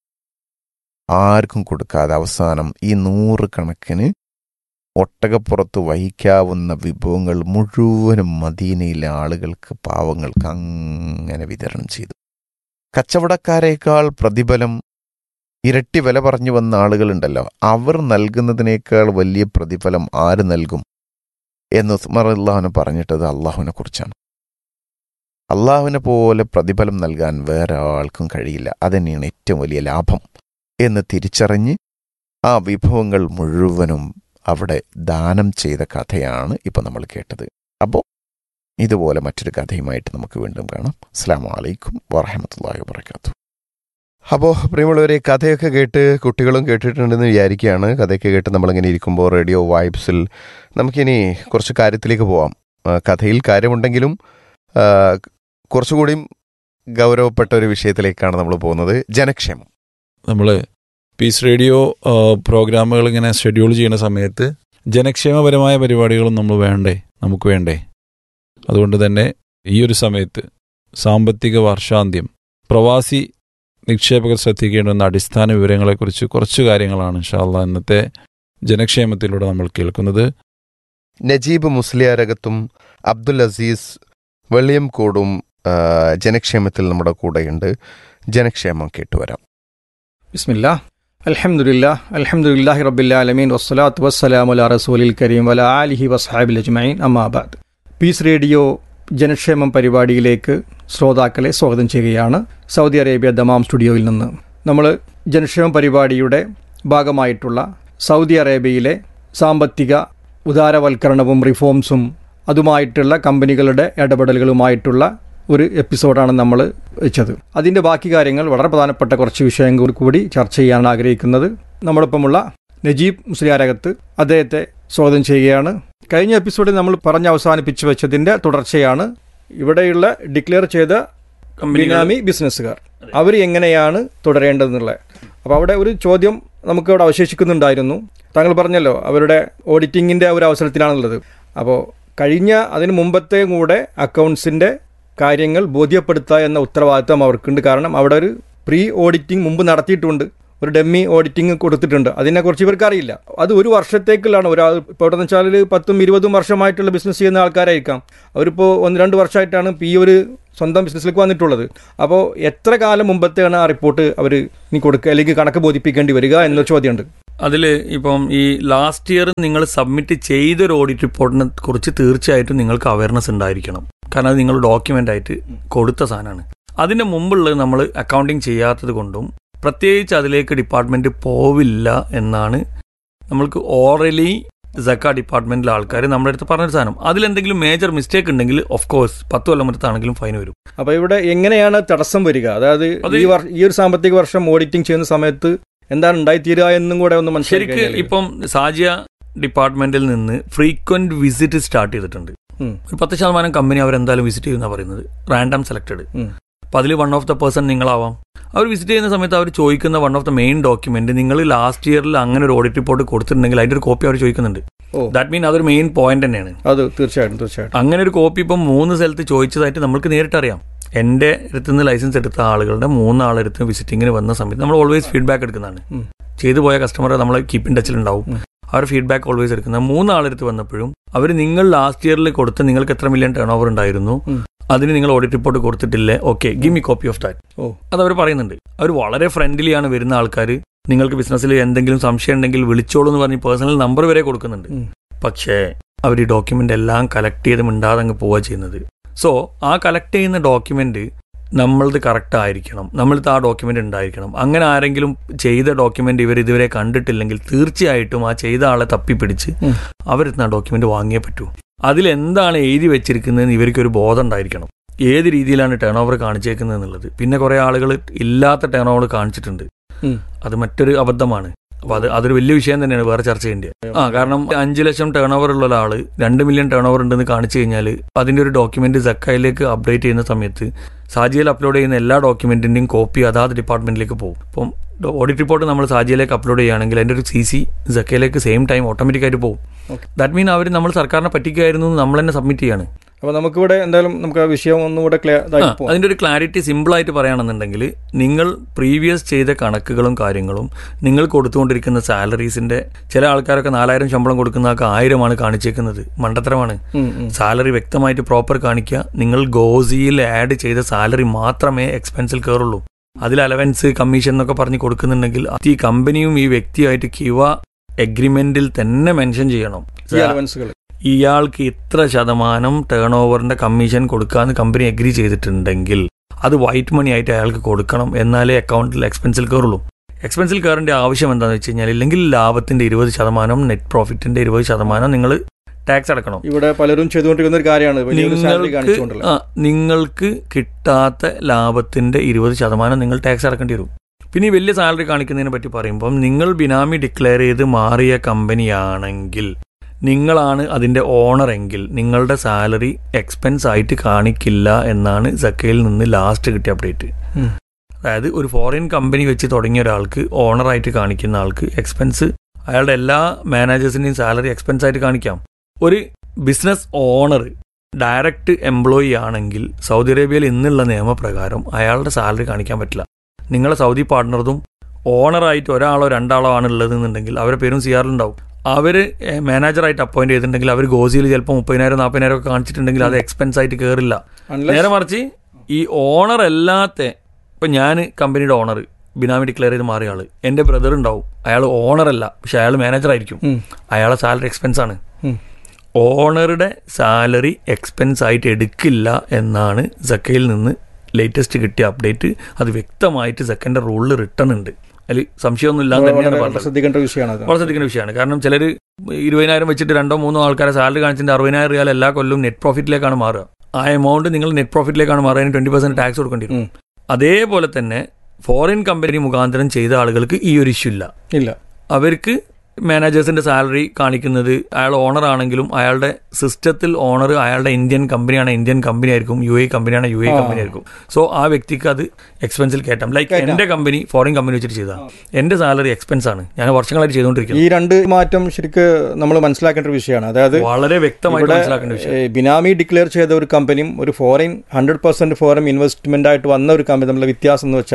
ആർക്കും കൊടുക്കാതെ അവസാനം ഈ നൂറുകണക്കിന് ഒട്ടകപ്പുറത്ത് വഹിക്കാവുന്ന വിഭവങ്ങൾ മുഴുവനും മദീനയിലെ ആളുകൾക്ക് പാവങ്ങൾക്ക് അങ്ങനെ വിതരണം ചെയ്തു കച്ചവടക്കാരേക്കാൾ പ്രതിഫലം ഇരട്ടി വില പറഞ്ഞു വന്ന ആളുകളുണ്ടല്ലോ അവർ നൽകുന്നതിനേക്കാൾ വലിയ പ്രതിഫലം ആര് നൽകും എന്ന് ഉസ്മർ അള്ളാഹുന് പറഞ്ഞിട്ടത് അള്ളാഹുവിനെ കുറിച്ചാണ് അള്ളാഹുവിനെ പോലെ പ്രതിഫലം നൽകാൻ വേറെ ആൾക്കും കഴിയില്ല അതന്നെയാണ് ഏറ്റവും വലിയ ലാഭം എന്ന് തിരിച്ചറിഞ്ഞ് ആ വിഭവങ്ങൾ മുഴുവനും അവിടെ ദാനം ചെയ്ത കഥയാണ് ഇപ്പം നമ്മൾ കേട്ടത് അപ്പോൾ ഇതുപോലെ മറ്റൊരു കഥയുമായിട്ട് നമുക്ക് വീണ്ടും കാണാം അസ്സാം വലൈക്കും വാഹമത്തല്ലാഹി വാബർക്കാത്തു അപ്പോൾ പ്രിയമുള്ളവരെ കഥയൊക്കെ കേട്ട് കുട്ടികളും കേട്ടിട്ടുണ്ടെന്ന് വിചാരിക്കുകയാണ് കഥയൊക്കെ കേട്ട് നമ്മളിങ്ങനെ ഇരിക്കുമ്പോൾ റേഡിയോ വൈബ്സിൽ നമുക്കിനി കുറച്ച് കാര്യത്തിലേക്ക് പോവാം ആ, കഥയിൽ കാര്യമുണ്ടെങ്കിലും ആ, കുറച്ചുകൂടിയും ഗൗരവപ്പെട്ട ഒരു വിഷയത്തിലേക്കാണ് നമ്മൾ പോകുന്നത് ജനക്ഷേമം നമ്മൾ പീസ് റേഡിയോ ആ, പ്രോഗ്രാമുകൾ ഇങ്ങനെ ഷെഡ്യൂൾ ചെയ്യുന്ന സമയത്ത് ജനക്ഷേമപരമായ പരിപാടികളും നമ്മൾ വേണ്ടേ നമുക്ക് വേണ്ടേ അതുകൊണ്ട് തന്നെ ഈ ഒരു സമയത്ത് സാമ്പത്തിക വർഷാന്ത്യം പ്രവാസി നിക്ഷേപകർ ശ്രദ്ധിക്കേണ്ടുന്ന അടിസ്ഥാന വിവരങ്ങളെക്കുറിച്ച് കുറച്ച് കാര്യങ്ങളാണ് ഇൻഷാല്ല ഇന്നത്തെ ജനക്ഷേമത്തിലൂടെ നമ്മൾ കേൾക്കുന്നത് നജീബ് മുസ്ലിയാരകത്തും അബ്ദുൽ അസീസ് വെള്ളിയം കൂടും ആ, ജനക്ഷേമത്തിൽ നമ്മുടെ കൂടെയുണ്ട് ജനക്ഷേമം കേട്ടുവരാം ബിസ്മില്ല അൽഹംദുലില്ല അൽഹംദുലില്ലാഹി റബ്ബിൽ ആലമീൻ വസ്സലാത്തു വസ്സലാമു അലാ റസൂലിൽ കരീം വല ആലിഹി വസ്ഹാബിൽ അജ്മഈൻ അമ്മാബാദ് പീസ് റേഡിയോ ജനക്ഷേമം പരിപാടിയിലേക്ക് ശ്രോതാക്കളെ സ്വാഗതം ചെയ്യുകയാണ് സൗദി അറേബ്യ ദമാം സ്റ്റുഡിയോയിൽ നിന്ന് നമ്മൾ ജനക്ഷേമ പരിപാടിയുടെ ഭാഗമായിട്ടുള്ള സൗദി അറേബ്യയിലെ സാമ്പത്തിക ഉദാരവൽക്കരണവും റിഫോംസും അതുമായിട്ടുള്ള കമ്പനികളുടെ ഇടപെടലുകളുമായിട്ടുള്ള ഒരു എപ്പിസോഡാണ് നമ്മൾ വെച്ചത് അതിൻ്റെ ബാക്കി കാര്യങ്ങൾ വളരെ പ്രധാനപ്പെട്ട കുറച്ച് വിഷയങ്ങൾ കൂടി ചർച്ച ചെയ്യാനാണ് ആഗ്രഹിക്കുന്നത് നമ്മളിപ്പമുള്ള നജീബ് മുസ്ലിയാരകത്ത് അദ്ദേഹത്തെ സ്വാഗതം ചെയ്യുകയാണ് കഴിഞ്ഞ എപ്പിസോഡിൽ നമ്മൾ പറഞ്ഞ് അവസാനിപ്പിച്ചു വെച്ചതിൻ്റെ തുടർച്ചയാണ് ഇവിടെയുള്ള ഡിക്ലെയർ ചെയ്ത ബിനാമി ബിസിനസ്സുകാർ അവർ എങ്ങനെയാണ് തുടരേണ്ടതെന്നുള്ളത് അപ്പോൾ അവിടെ ഒരു ചോദ്യം നമുക്ക് അവിടെ അവശേഷിക്കുന്നുണ്ടായിരുന്നു താങ്കൾ പറഞ്ഞല്ലോ അവരുടെ ഓഡിറ്റിങ്ങിൻ്റെ ഒരു അവസരത്തിലാണുള്ളത് അപ്പോൾ കഴിഞ്ഞ അതിന് മുമ്പത്തെ കൂടെ അക്കൗണ്ട്സിൻ്റെ കാര്യങ്ങൾ ബോധ്യപ്പെടുത്തുക എന്ന ഉത്തരവാദിത്വം അവർക്കുണ്ട് കാരണം അവിടെ ഒരു പ്രീ ഓഡിറ്റിംഗ് മുമ്പ് നടത്തിയിട്ടുണ്ട് ഒരു ഡെമ്മി ഓഡിറ്റിംഗ് കൊടുത്തിട്ടുണ്ട് അതിനെക്കുറിച്ച് ഇവർക്ക് അറിയില്ല അത് ഒരു വർഷത്തേക്കുള്ളാണ് ഒരാൾ ഇപ്പോൾ ഇവിടെ വെച്ചാൽ പത്തും ഇരുപതും വർഷമായിട്ടുള്ള ബിസിനസ് ചെയ്യുന്ന ആൾക്കാരായിരിക്കാം അവരിപ്പോൾ ഒന്ന് രണ്ട് വർഷമായിട്ടാണ് ഇപ്പോൾ ഈ ഒരു സ്വന്തം ബിസിനസ്സിലേക്ക് വന്നിട്ടുള്ളത് അപ്പോൾ എത്ര കാലം മുമ്പത്തെയാണ് ആ റിപ്പോർട്ട് അവർ ഇനി കൊടുക്കുക അല്ലെങ്കിൽ കണക്ക് ബോധിപ്പിക്കേണ്ടി വരിക എന്നൊരു ചോദ്യമുണ്ട് അതിൽ ഇപ്പം ഈ ലാസ്റ്റ് ഇയർ നിങ്ങൾ സബ്മിറ്റ് ചെയ്തൊരു ഓഡിറ്റ് റിപ്പോർട്ടിനെ കുറിച്ച് തീർച്ചയായിട്ടും നിങ്ങൾക്ക് അവയർനെസ് ഉണ്ടായിരിക്കണം കാരണം അത് നിങ്ങൾ ഡോക്യുമെന്റ് ആയിട്ട് കൊടുത്ത സാധനമാണ് അതിന്റെ മുമ്പുള്ളത് നമ്മൾ അക്കൗണ്ടിങ് ചെയ്യാത്തത് കൊണ്ടും പ്രത്യേകിച്ച് അതിലേക്ക് ഡിപ്പാർട്ട്മെന്റ് പോവില്ല എന്നാണ് നമ്മൾക്ക് ഓറലി സക്ക ഡിപ്പാർട്ട്മെന്റിലെ ആൾക്കാർ നമ്മുടെ അടുത്ത് പറഞ്ഞൊരു സാധനം അതിലെന്തെങ്കിലും മേജർ മിസ്റ്റേക്ക് ഉണ്ടെങ്കിൽ ഓഫ് കോഴ്സ് പത്ത് കൊല്ലം മുറ്റത്താണെങ്കിലും ഫൈൻ വരും അപ്പോൾ ഇവിടെ എങ്ങനെയാണ് തടസ്സം വരിക അതായത് അത് ഈ വർ- ഈ ഒരു സാമ്പത്തിക വർഷം ഓഡിറ്റിംഗ് ചെയ്യുന്ന സമയത്ത് എന്താണ് ഉണ്ടായിത്തീരുക എന്നും കൂടെ ഒന്ന് മനസ്സിലാക്കി ശരിക്ക് ഇപ്പം സാജിയ ഡിപ്പാർട്ട്മെന്റിൽ നിന്ന് ഫ്രീക്വന്റ് വിസിറ്റ് സ്റ്റാർട്ട് ചെയ്തിട്ടുണ്ട് ഉം. ഒരു പത്ത് ശതമാനം കമ്പനി അവരെന്തായാലും വിസിറ്റ് ചെയ്യുന്ന പറയുന്നത് റാൻഡം സെലക്ടഡ് ഉം. അപ്പൊ അതിൽ വൺ ഓഫ് ദ പേഴ്സൺ നിങ്ങളാവാം അവർ വിസിറ്റ് ചെയ്യുന്ന സമയത്ത് അവർ ചോദിക്കുന്ന one of the main document നിങ്ങൾ ലാസ്റ്റ് ഇയറിൽ അങ്ങനെ ഒരു ഓഡിറ്റ് റിപ്പോർട്ട് കൊടുത്തിട്ടുണ്ടെങ്കിൽ അതിന്റെ ഒരു കോപ്പി അവർ ചോദിക്കുന്നുണ്ട് ഓ. ദാറ്റ് മീൻ അതൊരു മെയിൻ പോയിന്റ് തന്നെയാണ് അത് തീർച്ചയായിട്ടും തീർച്ചയായിട്ടും അങ്ങനെ ഒരു കോപ്പി ഇപ്പം മൂന്ന് സ്ഥലത്ത് ചോദിച്ചതായിട്ട് നമുക്ക് നേരിട്ട് അറിയാം എൻ്റെ അടുത്ത് നിന്ന് ലൈസൻസ് എടുത്ത ആളുകളുടെ മൂന്നാളെടുത്ത് വിസിറ്റിങ്ങിന് വന്ന സമയത്ത് നമ്മൾ ഓൾവേസ് ഫീഡ്ബാക്ക് എടുക്കുന്നതാണ് ഉം. ചെയ്തു പോയ കസ്റ്റമർ നമ്മൾ കീപ്പ് ഇൻ ടച്ചിലുണ്ടാവും ഉം. അവർ ഫീഡ്ബാക്ക് ഓൾവേസ് എടുക്കുന്ന മൂന്നാളെടുത്ത് വന്നപ്പോഴും അവർ നിങ്ങൾ ലാസ്റ്റ് ഇയറിൽ കൊടുത്ത നിങ്ങൾക്ക് എത്ര മില്യൺ ടേൺ ഓവർ ഉണ്ടായിരുന്നു ഉം. അതിന് നിങ്ങൾ ഓഡിറ്റ് റിപ്പോർട്ട് കൊടുത്തിട്ടില്ലേ okay give me copy of that ഓ. അത് അവർ പറയുന്നുണ്ട് അവർ വളരെ ഫ്രണ്ട്ലി ആണ് വരുന്ന ആൾക്കാർ നിങ്ങൾക്ക് ബിസിനസ്സിൽ എന്തെങ്കിലും സംശയം ഉണ്ടെങ്കിൽ വിളിച്ചോളൂ എന്ന് പറഞ്ഞ് പേഴ്സണൽ നമ്പർ വരെ കൊടുക്കുന്നുണ്ട് ഉം. പക്ഷേ അവർ ഈ ഡോക്യുമെന്റ് എല്ലാം കളക്ട് ചെയ്ത് മിണ്ടാതെ അങ്ങ് പോവുക ചെയ്യുന്നത് സോ ആ കളക്ട് ചെയ്യുന്ന ഡോക്യുമെന്റ് നമ്മളത് കറക്റ്റ് ആയിരിക്കണം നമ്മൾക്ക് ആ ഡോക്യുമെന്റ് ഉണ്ടായിരിക്കണം അങ്ങനെ ആരെങ്കിലും ചെയ്ത ഡോക്യുമെന്റ് ഇവർ ഇതുവരെ കണ്ടിട്ടില്ലെങ്കിൽ തീർച്ചയായിട്ടും ആ ചെയ്ത ആളെ തപ്പിപ്പിടിച്ച് ഉം. അവരെത്തുന്ന ആ ഡോക്യുമെന്റ് വാങ്ങിയേ പറ്റൂ അതിൽ എന്താണ് എഴുതി വെച്ചിരിക്കുന്നതെന്ന് ഇവർക്കൊരു ബോധം ഉണ്ടായിരിക്കണം ഏത് രീതിയിലാണ് ടേൺ ഓവർ കാണിച്ചേക്കുന്നത് എന്നുള്ളത് പിന്നെ കുറെ ആളുകൾ ഇല്ലാത്ത ടേൺ ഓവർ കാണിച്ചിട്ടുണ്ട് ഉം. അത് മറ്റൊരു അബദ്ധമാണ് അപ്പൊ അത് അതൊരു വലിയ വിഷയം തന്നെയാണ് വേറെ ചർച്ച ചെയ്യേണ്ടത് ആ കാരണം അഞ്ച് ലക്ഷം ടേൺ ഓവർ ഉള്ള ഒരാള് രണ്ട് മില്യൺ ടേൺ ഓവർ ഉണ്ടെന്ന് കാണിച്ചു കഴിഞ്ഞാൽ അതിന്റെ ഒരു ഡോക്യുമെന്റ് സക്കായിലേക്ക് അപ്ഡേറ്റ് ചെയ്യുന്ന സമയത്ത് സാജിയയിൽ അപ്ലോഡ് ചെയ്യുന്ന എല്ലാ ഡോക്യുമെന്റിന്റെയും കോപ്പി അതാത് ഡിപ്പാർട്ട്മെന്റിലേക്ക് പോകും ഇപ്പം ഓഡിറ്റ് റിപ്പോർട്ട് നമ്മൾ സാജിയയിലേക്ക് അപ്ലോഡ് ചെയ്യുകയാണെങ്കിൽ അതിന്റെ ഒരു സി സി സക്കയിലേക്ക് സെയിം ടൈം ഓട്ടോമാറ്റിക് ആയിട്ട് പോകും Okay. ദാറ്റ് മീൻ അവർ നമ്മൾ സർക്കാരിനെ പറ്റിക്കുകയായിരുന്നു എന്ന് നമ്മൾ തന്നെ സബ്മിറ്റ് ചെയ്യാണ് അപ്പോൾ നമുക്കിവിടെ എന്തായാലും നമുക്ക് ആ വിഷയം ഒന്നുകൂടെ ക്ലിയർ ആ, ഇതായി പോകാം അതിന്റെ ഒരു ക്ലാരിറ്റി സിമ്പിൾ ആയിട്ട് പറയുകയാണെന്നുണ്ടെങ്കിൽ നിങ്ങൾ പ്രീവിയസ് ചെയ്ത കണക്കുകളും കാര്യങ്ങളും നിങ്ങൾ കൊടുത്തുകൊണ്ടിരിക്കുന്ന സാലറീസിന്റെ ചില ആൾക്കാരൊക്കെ നാലായിരം ശമ്പളം കൊടുക്കുന്നതൊക്കെ ആയിരമാണ് കാണിച്ചേക്കുന്നത് മണ്ടത്തരമാണ് ഉം, ഉം. സാലറി വ്യക്തമായിട്ട് പ്രോപ്പർ കാണിക്കുക നിങ്ങൾ ഗോസിയിൽ ആഡ് ചെയ്ത സാലറി മാത്രമേ എക്സ്പെൻസിൽ കയറുള്ളൂ അതിൽ അലവൻസ് കമ്മീഷൻ എന്നൊക്കെ പറഞ്ഞ് കൊടുക്കുന്നുണ്ടെങ്കിൽ അത് ഈ കമ്പനിയും ഈ വ്യക്തിയുമായിട്ട് കിവ എഗ്രിമെന്റിൽ തന്നെ മെൻഷൻ ചെയ്യണം ഈ അലവൻസുകൾ ഇയാൾക്ക് ഇത്ര ശതമാനം ടേൺ ഓവറിന്റെ കമ്മീഷൻ കൊടുക്കാന്ന് കമ്പനി അഗ്രി ചെയ്തിട്ടുണ്ടെങ്കിൽ അത് വൈറ്റ് മണി ആയിട്ട് അയാൾക്ക് കൊടുക്കണം എന്നാലേ അക്കൗണ്ടിൽ എക്സ്പെൻസിൽ കയറുള്ളൂ എക്സ്പെൻസിൽ കയറേണ്ട ആവശ്യം എന്താണെന്ന് വെച്ച് കഴിഞ്ഞാൽ ഇല്ലെങ്കിൽ ലാഭത്തിന്റെ ഇരുപത് ശതമാനം നെറ്റ് പ്രോഫിറ്റിന്റെ ഇരുപത് ശതമാനം നിങ്ങൾ ടാക്സ് അടക്കണം ഇവിടെ പലരും ചെയ്തുകൊണ്ടിരിക്കുന്ന ഒരു കാര്യമാണ് വലിയൊരു സാലറി നിങ്ങൾക്ക് കാണിച്ചുകൊണ്ടുള്ള ആ, നിങ്ങൾക്ക് കിട്ടാത്ത ലാഭത്തിന്റെ ഇരുപത് ശതമാനം നിങ്ങൾ ടാക്സ് അടക്കേണ്ടി വരും പിന്നെ ഈ വലിയ സാലറി കാണിക്കുന്നതിനെ പറ്റി പറയുമ്പം നിങ്ങൾ ബിനാമി ഡിക്ലെയർ ചെയ്ത് മാറിയ കമ്പനിയാണെങ്കിൽ നിങ്ങളാണ് അതിന്റെ ഓണർ എങ്കിൽ നിങ്ങളുടെ സാലറി എക്സ്പെൻസ് ആയിട്ട് കാണിക്കില്ല എന്നാണ് സക്കയിൽ നിന്ന് ലാസ്റ്റ് കിട്ടിയ അപ്ഡേറ്റ് ഉം. അതായത് ഒരു ഫോറിൻ കമ്പനി വെച്ച് തുടങ്ങിയ ഒരാൾക്ക് ഓണറായിട്ട് കാണിക്കുന്ന ആൾക്ക് എക്സ്പെൻസ് അയാളുടെ എല്ലാ മാനേജേഴ്സിന്റെയും സാലറി എക്സ്പെൻസ് ആയിട്ട് കാണിക്കാം ഒരു ബിസിനസ് ഓണർ ഡയറക്റ്റ് എംപ്ലോയി ആണെങ്കിൽ സൗദി അറേബ്യയിൽ ഇന്നുള്ള നിയമപ്രകാരം അയാളുടെ സാലറി കാണിക്കാൻ പറ്റില്ല നിങ്ങളെ സൗദി പാർട്ട്ണറും ഓണറായിട്ട് ഒരാളോ രണ്ടാളോ ആണ് ഉള്ളതെന്നുണ്ടെങ്കിൽ അവരുടെ പേരും സിയാറിലുണ്ടാവും അവർ മാനേജറായിട്ട് അപ്പോയിന്റ് ചെയ്തിട്ടുണ്ടെങ്കിൽ അവർ ഗോസിയിൽ ചിലപ്പോൾ മുപ്പതിനായിരം നാൽപ്പതിനായിരം ഒക്കെ കാണിച്ചിട്ടുണ്ടെങ്കിൽ അത് എക്സ്പെൻസ് ആയിട്ട് കയറില്ല Unless- നേരെ മറിച്ച് ഈ ഓണർ അല്ലാത്ത ഇപ്പൊ ഞാൻ കമ്പനിയുടെ ഓണർ ബിനാമി ഡിക്ലെയർ ചെയ്ത് മാറിയ ആള് എന്റെ ബ്രദർ ഉണ്ടാവും അയാൾ ഓണർ അല്ല പക്ഷെ അയാൾ മാനേജർ ആയിരിക്കും ഉം. അയാളെ സാലറി എക്സ്പെൻസ് ആണ് ഉം. ഓണറുടെ സാലറി എക്സ്പെൻസ് ആയിട്ട് എടുക്കില്ല എന്നാണ് സക്കയിൽ നിന്ന് ലേറ്റസ്റ്റ് കിട്ടിയ അപ്ഡേറ്റ് അത് വ്യക്തമായിട്ട് സെക്കൻഡ് റൂളിൽ റിട്ടേൺ ഉണ്ട് അതിൽ സംശയമൊന്നും ഇല്ലാന്ന് വളരെ തന്നെയാണ് വളരെ പറഞ്ഞത് ശ്രദ്ധിക്കേണ്ട ഒരു വിഷയമാണ് അത് വളരെ ശ്രദ്ധിക്കുന്ന വിഷയമാണ് കാരണം ചിലർ ഇരുപതിനായിരം വെച്ചിട്ട് രണ്ടോ മൂന്നോ ആൾക്കാരെ സാലറി കാണിച്ചിട്ട് അറുപതിനായിരം റിയാൽ എല്ലാ കൊല്ലവും നെറ്റ് പ്രോഫിറ്റിലേക്കാണ് മാറുക ആ എമൗണ്ട് നിങ്ങൾ നെറ്റ് പ്രോഫിറ്റിലേക്കാണ് മാറുക അതിന് ട്വന്റി പെർസെന്റ് ടാക്സ് കൊടുക്കേണ്ടി വരും ഉം. അതേപോലെ തന്നെ ഫോറിൻ കമ്പനി മുഖാന്തരം ചെയ്ത ആളുകൾക്ക് ഈ ഒരു ഇഷ്യൂ ഇല്ല ഇല്ല അവർക്ക് മാനേജേഴ്സിന്റെ സാലറി കാണിക്കുന്നത് അയാൾ ഓണർ ആണെങ്കിലും അയാളുടെ സിസ്റ്റത്തിൽ ഓണർ അയാളുടെ ഇന്ത്യൻ കമ്പനിയാണ് ഇന്ത്യൻ കമ്പനി ആയിരിക്കും യു എ കമ്പനിയാണ് യു എ ആ. കമ്പനി ആയിരിക്കും സോ ആ വ്യക്തിക്ക് അത് എക്സ്പെൻസിൽ കയറ്റാം ലൈക്ക് കയറ്റാം. എന്റെ കമ്പനി ഫോറിൻ കമ്പനി വെച്ചിട്ട് ചെയ്താൽ എന്റെ സാലറി എക്സ്പെൻസ് ആണ് ഞാൻ വർഷങ്ങളായിട്ട് ചെയ്തുകൊണ്ടിരിക്കുന്നത് ഈ രണ്ട് മാറ്റം ശരിക്ക് നമ്മൾ മനസ്സിലാക്കേണ്ട ഒരു വിഷയമാണ് അതായത് വളരെ വ്യക്തമായിട്ട് ഇവിടെ മനസ്സിലാക്കേണ്ട വിഷയം ഏ, ബിനാമി ഡിക്ലെയർ ചെയ്ത ഒരു കമ്പനിയും ഒരു foreign hundred percent foreign investment ആയിട്ട് വന്ന ഒരു കമ്പനി തമ്മിലുള്ള വ്യത്യാസം എന്ന് വെച്ചാൽ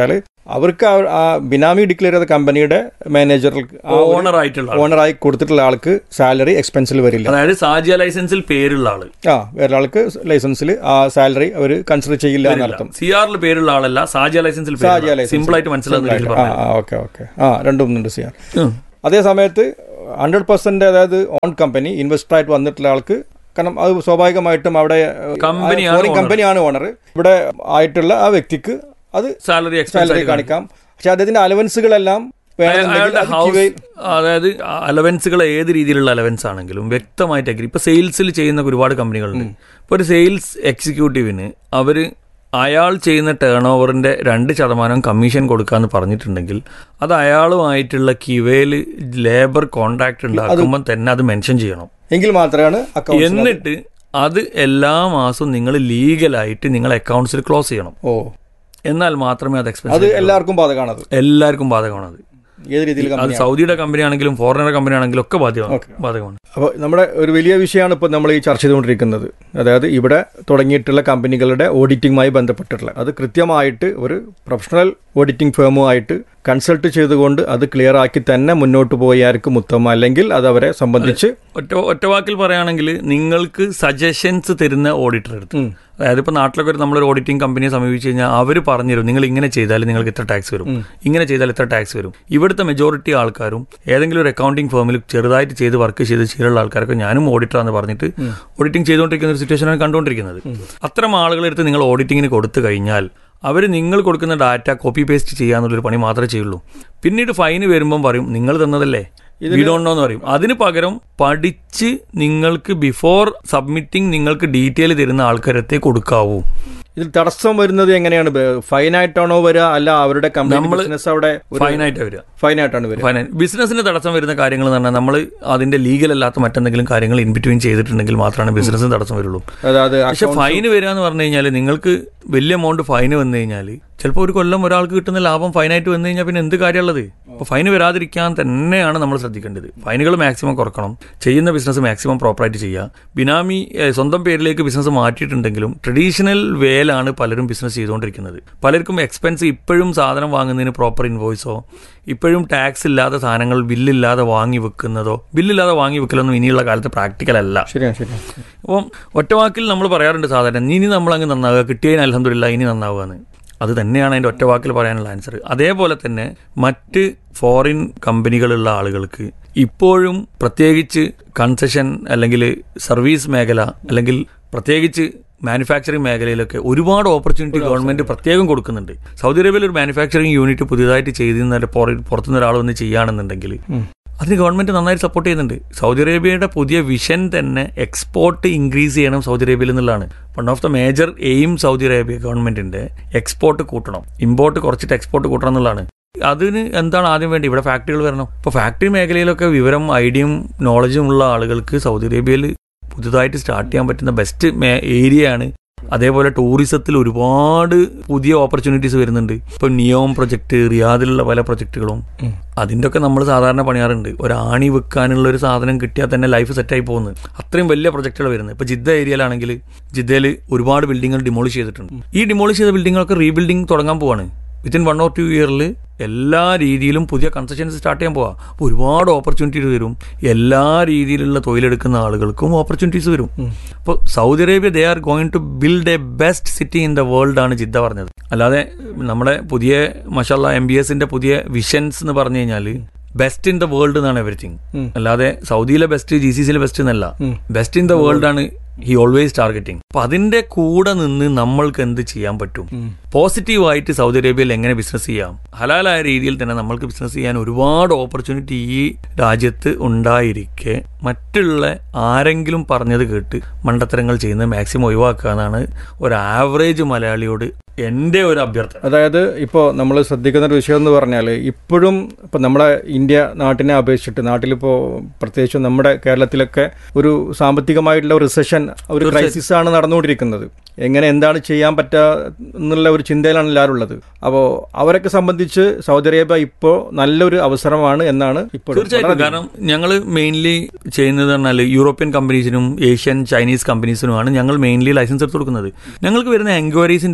അവർക്ക് ആ- ആ ബിനാമി ഡിക്ലെയർ ചെയ്ത കമ്പനിയുടെ മാനേജർക്ക് ഓണർ ആയിട്ടുള്ള ആൾ. ഓണറായി കൊടുത്തിട്ടുള്ള ആൾക്ക് സാലറി എക്സ്പെൻസിൽ വരില്ല അതായത് സാജിയ ലൈസൻസിൽ പേരുള്ള ആള് ആ വേറെ ആൾക്ക് ലൈസൻസിൽ ആ സാലറി അവർ കൺസിഡർ ചെയ്യില്ല എന്നർത്ഥം സി ആറിൽ പേരുള്ള ആളല്ല സാജിയ ലൈസൻസിൽ സാജിയ license. സിമ്പിൾ ആയിട്ട് മനസ്സിലാവുന്ന രീതിയിൽ ആ പറഞ്ഞു ഓക്കെ ഓക്കെ ആ രണ്ടും ഉണ്ട് സിയാർ അതേ സമയത്ത് ഹൺഡ്രഡ് പെർസെന്റ് അതായത് ഓൺ കമ്പനി ഇൻവെസ്റ്റർ ആയിട്ട് വന്നിട്ടുള്ള ആൾക്ക് കാരണം അത് സ്വാഭാവികമായിട്ടും അവിടെ കമ്പനിയാണ് owner. കമ്പനിയാണ് ഓണർ ഇവിടെ ആയിട്ടുള്ള ആ വ്യക്തിക്ക് അത് സാലറി എക്സ്പെൻസ് സാലറി കാണിക്കാം പക്ഷെ അദ്ദേഹത്തിന്റെ അലവൻസുകളെല്ലാം വേണമെന്നുണ്ടെങ്കിൽ അയാളുടെ അത് ഹൗസ് QA അതായത് അലവൻസുകൾ ഏത് രീതിയിലുള്ള അലവൻസ് ആണെങ്കിലും വ്യക്തമായിട്ട് അഗ്രി ഇപ്പൊ സെയിൽസിൽ ചെയ്യുന്ന ഒരുപാട് കമ്പനികളുണ്ട് ഇപ്പൊ ഒരു സെയിൽസ് എക്സിക്യൂട്ടീവിന് അവര് അയാൾ ചെയ്യുന്ന ടേൺ ഓവറിന്റെ രണ്ട് ശതമാനം കമ്മീഷൻ കൊടുക്കാന്ന് പറഞ്ഞിട്ടുണ്ടെങ്കിൽ അത് അയാളുമായിട്ടുള്ള കിവയിൽ ലേബർ കോൺട്രാക്ട് ഉണ്ടാക്കുമ്പോൾ തന്നെ അത് മെൻഷൻ ചെയ്യണം എങ്കിൽ മാത്രമാണ് അക്കൗണ്ട് എന്നിട്ട് അത് എല്ലാ മാസവും നിങ്ങൾ ലീഗലായിട്ട് നിങ്ങൾ അക്കൗണ്ട്സിൽ ക്ലോസ് ചെയ്യണം ഓ എന്നാൽ മാത്രമേ അത് അത് എക്സ്പെൻസ് എല്ലാവർക്കും ബാധകമാണത് എല്ലാവർക്കും ബാധകമാണ് അത് ഏത് രീതിയിൽ അത് കമ്പനി സൗദിയുടെ കമ്പനി ആണെങ്കിലും ഫോറിനർ കമ്പനി ആണെങ്കിലും ഒക്കെ ബാധ്യമാണ് Okay. ബാധകമാണ് അപ്പോൾ നമ്മുടെ ഒരു വലിയ വിഷയമാണ് ഇപ്പോൾ നമ്മൾ ഈ ചർച്ച ചെയ്തുകൊണ്ടിരിക്കുന്നത് അതായത് ഇവിടെ തുടങ്ങിയിട്ടുള്ള കമ്പനികളുടെ ഓഡിറ്റിംഗുമായി ബന്ധപ്പെട്ടിട്ടുള്ള അത് കൃത്യമായിട്ട് ഒരു പ്രൊഫഷണൽ ഓഡിറ്റിംഗ് ഫേമുമായിട്ട് കൺസൾട്ട് ചെയ്തുകൊണ്ട് അത് ക്ലിയർ ആക്കി തന്നെ മുന്നോട്ട് പോയായിരിക്കും ഉത്തമം അല്ലെങ്കിൽ അത് അവരെ സംബന്ധിച്ച് ഒറ്റ ഒറ്റവാക്കിൽ പറയുകയാണെങ്കിൽ നിങ്ങൾക്ക് സജഷൻസ് തരുന്ന ഓഡിറ്റർ എടുത്ത് ഉം. അതായത് ഇപ്പോൾ നാട്ടിലൊക്കെ ഒരു നമ്മളൊരു ഓഡിറ്റിംഗ് കമ്പനിയെ സമീപിച്ച് കഴിഞ്ഞാൽ അവർ പറഞ്ഞുതരും നിങ്ങൾ ഇങ്ങനെ ചെയ്താൽ നിങ്ങൾക്ക് ഇത്ര ടാക്സ് വരും ഇങ്ങനെ ചെയ്താൽ ഇത്ര ടാക്സ് വരും ഇവിടുത്തെ മെജോറിറ്റി ആൾക്കാരും ഏതെങ്കിലും ഒരു അക്കൗണ്ടിംഗ് ഫേമിൽ ചെറുതായിട്ട് ചെയ്ത് വർക്ക് ചെയ്ത് ശീലമുള്ള ആൾക്കാരൊക്കെ ഞാനും ഓഡിറ്ററാന്ന് പറഞ്ഞിട്ട് ഓഡിറ്റിംഗ് ചെയ്തുകൊണ്ടിരിക്കുന്ന ഒരു സിറ്റുവേഷനാണ് കണ്ടുകൊണ്ടിരിക്കുന്നത് അത്തരം ആളുകളെടുത്ത് നിങ്ങൾ ഓഡിറ്റിങ്ങിന് കൊടുത്തു കഴിഞ്ഞാൽ അവർ നിങ്ങൾ കൊടുക്കുന്ന ഡാറ്റ കോപ്പി പേസ്റ്റ് ചെയ്യാന്നുള്ളൊരു പണി മാത്രമേ ചെയ്യുള്ളൂ പിന്നീട് ഫൈന് വരുമ്പം പറയും നിങ്ങൾ തന്നതല്ലേ വി ഡോണ്ട് നോ എന്ന് പറയും അതിന് പകരം പഠിച്ച് നിങ്ങൾക്ക് ബിഫോർ സബ്മിറ്റിംഗ് നിങ്ങൾക്ക് ഡീറ്റെയിൽ തരുന്ന ആൾക്കാരത്തെ കൊടുക്കാവൂ ഇതിൽ തടസ്സം വരുന്നത് എങ്ങനെയാണ് ഫൈനായിട്ടാണോ വരിക അല്ല അവരുടെ കമ്പനി നമ്മള് ബിസിനസ് അവിടെ ഫൈനായിട്ട് വരിക ഫൈനായിട്ടാണ് വരിക ഫൈനാൻ ബിസിനസിന് തടസ്സം വരുന്ന കാര്യങ്ങൾ എന്ന് പറഞ്ഞാൽ നമ്മൾ അതിന്റെ ലീഗൽ അല്ലാത്ത മറ്റെന്തെങ്കിലും കാര്യങ്ങൾ ഇൻ ബിറ്റ്വീൻ ചെയ്തിട്ടുണ്ടെങ്കിൽ മാത്രമാണ് ബിസിനസ്സിന് തടസ്സം വരുള്ളൂ അതായത് പക്ഷെ ഫൈന് വരിക എന്ന് പറഞ്ഞു കഴിഞ്ഞാൽ നിങ്ങൾക്ക് വലിയ എമൗണ്ട് ഫൈന് വന്നു കഴിഞ്ഞാൽ ചിലപ്പോൾ ഒരു കൊല്ലം ഒരാൾക്ക് കിട്ടുന്ന ലാഭം ഫൈനായിട്ട് വന്നു കഴിഞ്ഞാൽ പിന്നെ എന്ത് കാര്യമുള്ളത് അപ്പോൾ ഫൈന് വരാതിരിക്കാൻ തന്നെയാണ് നമ്മൾ ശ്രദ്ധിക്കേണ്ടത് ഫൈനുകൾ മാക്സിമം കുറക്കണം ചെയ്യുന്ന ബിസിനസ് മാക്സിമം പ്രോപ്പറായിട്ട് ചെയ്യുക ബിനാമി ഏഹ്, സ്വന്തം പേരിലേക്ക് ബിസിനസ് മാറ്റിയിട്ടുണ്ടെങ്കിലും ട്രഡീഷണൽ വേലാണ് പലരും ബിസിനസ് ചെയ്തുകൊണ്ടിരിക്കുന്നത് പലർക്കും എക്സ്പെൻസ് ഇപ്പോഴും സാധനം വാങ്ങുന്നതിന് പ്രോപ്പർ ഇൻവോയ്സോ ഇപ്പോഴും ടാക്സ് ഇല്ലാത്ത സാധനങ്ങൾ ബില്ലില്ലാതെ വാങ്ങി വെക്കുന്നതോ ബില്ലില്ലാതെ വാങ്ങി വെക്കലൊന്നും ഇനിയുള്ള കാലത്ത് പ്രാക്ടിക്കൽ അല്ല ശരിയാണ് ശരിയാണ് അപ്പം ഒറ്റവാക്കിൽ നമ്മൾ പറയാറുണ്ട് സാധാരണ ഇനി നമ്മൾ അങ്ങ് നന്നാവുക കിട്ടിയതിന് അലഹമില്ല ഇനി നന്നാവുക എന്ന് അത് തന്നെയാണ് അതിൻ്റെ ഒറ്റവാക്കിൽ പറയാനുള്ള ആൻസർ അതേപോലെ തന്നെ മറ്റ് ഫോറിൻ കമ്പനികളുള്ള ആളുകൾക്ക് ഇപ്പോഴും പ്രത്യേകിച്ച് കൺസെഷൻ അല്ലെങ്കിൽ സർവീസ് മേഖല അല്ലെങ്കിൽ പ്രത്യേകിച്ച് മാനുഫാക്ചറിങ് മേഖലയിലൊക്കെ ഒരുപാട് ഓപ്പർച്യൂണിറ്റി ഗവൺമെന്റ് പ്രത്യേകം കൊടുക്കുന്നുണ്ട് സൗദി അറേബ്യയിൽ ഒരു മാനുഫാക്ചറിങ് യൂണിറ്റ് പുതിയതായിട്ട് ചെയ്തിരുന്ന പുറത്തുനിന്ന് ഒരാൾ വന്ന് ചെയ്യുകയാണെന്നുണ്ടെങ്കിൽ അതിന് ഗവൺമെന്റ് നന്നായിട്ട് സപ്പോർട്ട് ചെയ്യുന്നുണ്ട് സൗദി അറേബ്യയുടെ പുതിയ വിഷൻ തന്നെ എക്സ്പോർട്ട് ഇൻക്രീസ് ചെയ്യണം സൗദി അറേബ്യയിൽ എന്നുള്ളതാണ് one of the major aim Saudi Arabia ഗവൺമെന്റിന്റെ എക്സ്പോർട്ട് കൂട്ടണം ഇമ്പോർട്ട് കുറച്ചിട്ട് എക്സ്പോർട്ട് കൂട്ടണം എന്നുള്ളതാണ് അതിന് എന്താണ് ആദ്യം വേണ്ടി ഇവിടെ ഫാക്ടറികൾ വരണം ഇപ്പോൾ ഫാക്ടറി മേഖലയിലൊക്കെ വിവരം ഐഡിയയും നോളജും ഉള്ള ആളുകൾക്ക് സൗദി അറേബ്യയിൽ പുതുതായിട്ട് സ്റ്റാർട്ട് ചെയ്യാൻ പറ്റുന്ന ബെസ്റ്റ് ഏരിയയാണ് അതേപോലെ ടൂറിസത്തിൽ ഒരുപാട് പുതിയ ഓപ്പർച്യൂണിറ്റീസ് വരുന്നുണ്ട് ഇപ്പൊ നിയോം പ്രൊജക്ട് റിയാദിലുള്ള പല പ്രൊജക്ടുകളും അതിൻ്റെ ഒക്കെ നമ്മൾ സാധാരണ പണിയാറുണ്ട് ഒരു ആണി വെക്കാനുള്ള ഒരു സാധനം കിട്ടിയാൽ തന്നെ ലൈഫ് സെറ്റായി പോകുന്നത് അത്രയും വലിയ പ്രൊജക്ടുകൾ വരുന്നത് ഇപ്പൊ ജിദ്ദ ഏരിയയിലാണെങ്കിൽ ജിദ്ദയിൽ ഒരുപാട് ബിൽഡിങ്ങുകൾ ഡിമോളിഷ് ചെയ്തിട്ടുണ്ട് ഈ ഡിമോളിഷ് ചെയ്ത ബിൽഡിങ്ങുകളൊക്കെ റീബിൽഡിംഗ് തുടങ്ങാൻ പോവാണ് വിത്തിൻ വൺ ഓർ ടു ഇയറിൽ എല്ലാ രീതിയിലും പുതിയ കൺസ്ട്രക്ഷൻസ് സ്റ്റാർട്ട് ചെയ്യാൻ പോവാം അപ്പോൾ ഒരുപാട് ഓപ്പർച്യൂണിറ്റീസ് വരും എല്ലാ രീതിയിലുള്ള തൊഴിലെടുക്കുന്ന ആളുകൾക്കും ഓപ്പർച്യൂണിറ്റീസ് വരും അപ്പോൾ Saudi Arabia they are going to build a best city in the world ആണ് ജിദ്ദ പറഞ്ഞത് അല്ലാതെ നമ്മുടെ പുതിയ മഷാല്ല എം ബി എസിന്റെ പുതിയ വിഷൻസ് എന്ന് പറഞ്ഞു കഴിഞ്ഞാൽ ബെസ്റ്റ് ഇൻ ദ വേൾഡ് എന്നാണ് എവറിത്തിങ് അല്ലാതെ സൗദിയിലെ ബെസ്റ്റ് ജി സി സിയിലെ ബെസ്റ്റ് എന്നല്ല ബെസ്റ്റ് ഇൻ ദ വേൾഡ് ആണ് ഹി ഓൾവേസ് ടാർഗറ്റിംഗ് അപ്പൊ അതിന്റെ കൂടെ നിന്ന് നമ്മൾക്ക് എന്ത് ചെയ്യാൻ പറ്റും പോസിറ്റീവായിട്ട് സൗദി അറേബ്യയിൽ എങ്ങനെ ബിസിനസ് ചെയ്യാം ഹലാലായ രീതിയിൽ തന്നെ നമ്മൾക്ക് ബിസിനസ് ചെയ്യാൻ ഒരുപാട് ഓപ്പർച്യൂണിറ്റി ഈ രാജ്യത്ത് ഉണ്ടായിരിക്കെ മറ്റുള്ള ആരെങ്കിലും പറഞ്ഞത് കേട്ട് മണ്ടത്തരങ്ങൾ ചെയ്യുന്നത് മാക്സിമം ഒഴിവാക്കുക എന്നാണ് ഒരു ആവറേജ് മലയാളിയോട് എൻ്റെ ഒരു അഭ്യർത്ഥന അതായത് ഇപ്പോൾ നമ്മൾ ശ്രദ്ധിക്കുന്ന ഒരു വിഷയം എന്ന് പറഞ്ഞാൽ ഇപ്പോഴും ഇപ്പോൾ നമ്മുടെ ഇന്ത്യ നാട്ടിനെ അപേക്ഷിച്ചിട്ട് നാട്ടിലിപ്പോൾ പ്രത്യേകിച്ചും നമ്മുടെ കേരളത്തിലൊക്കെ ഒരു സാമ്പത്തികമായിട്ടുള്ള ഒരു റിസഷൻ ഒരു ക്രൈസിസ് ആണ് നടന്നുകൊണ്ടിരിക്കുന്നത് എങ്ങനെ എന്താണ് ചെയ്യാൻ പറ്റുക എന്നുള്ള ഒരു ചിന്തയിലാണ് എല്ലാവരും ഉള്ളത് അപ്പോൾ അവരൊക്കെ സംബന്ധിച്ച് സൗദി അറേബ്യ ഇപ്പോൾ നല്ലൊരു അവസരമാണ് എന്നാണ് ഇപ്പോൾ തീർച്ചയായിട്ടും കാരണം ഞങ്ങൾ മെയിൻലി ചെയ്യുന്നത് പറഞ്ഞാൽ യൂറോപ്യൻ കമ്പനീസിനും ഏഷ്യൻ ചൈനീസ് കമ്പനീസിനുമാണ് ഞങ്ങൾ മെയിൻലി ലൈസൻസ് എടുത്ത് കൊടുക്കുന്നത് ഞങ്ങൾക്ക് വരുന്ന എൻക്വയറീസിന്റെ ഒരു ലെവൽ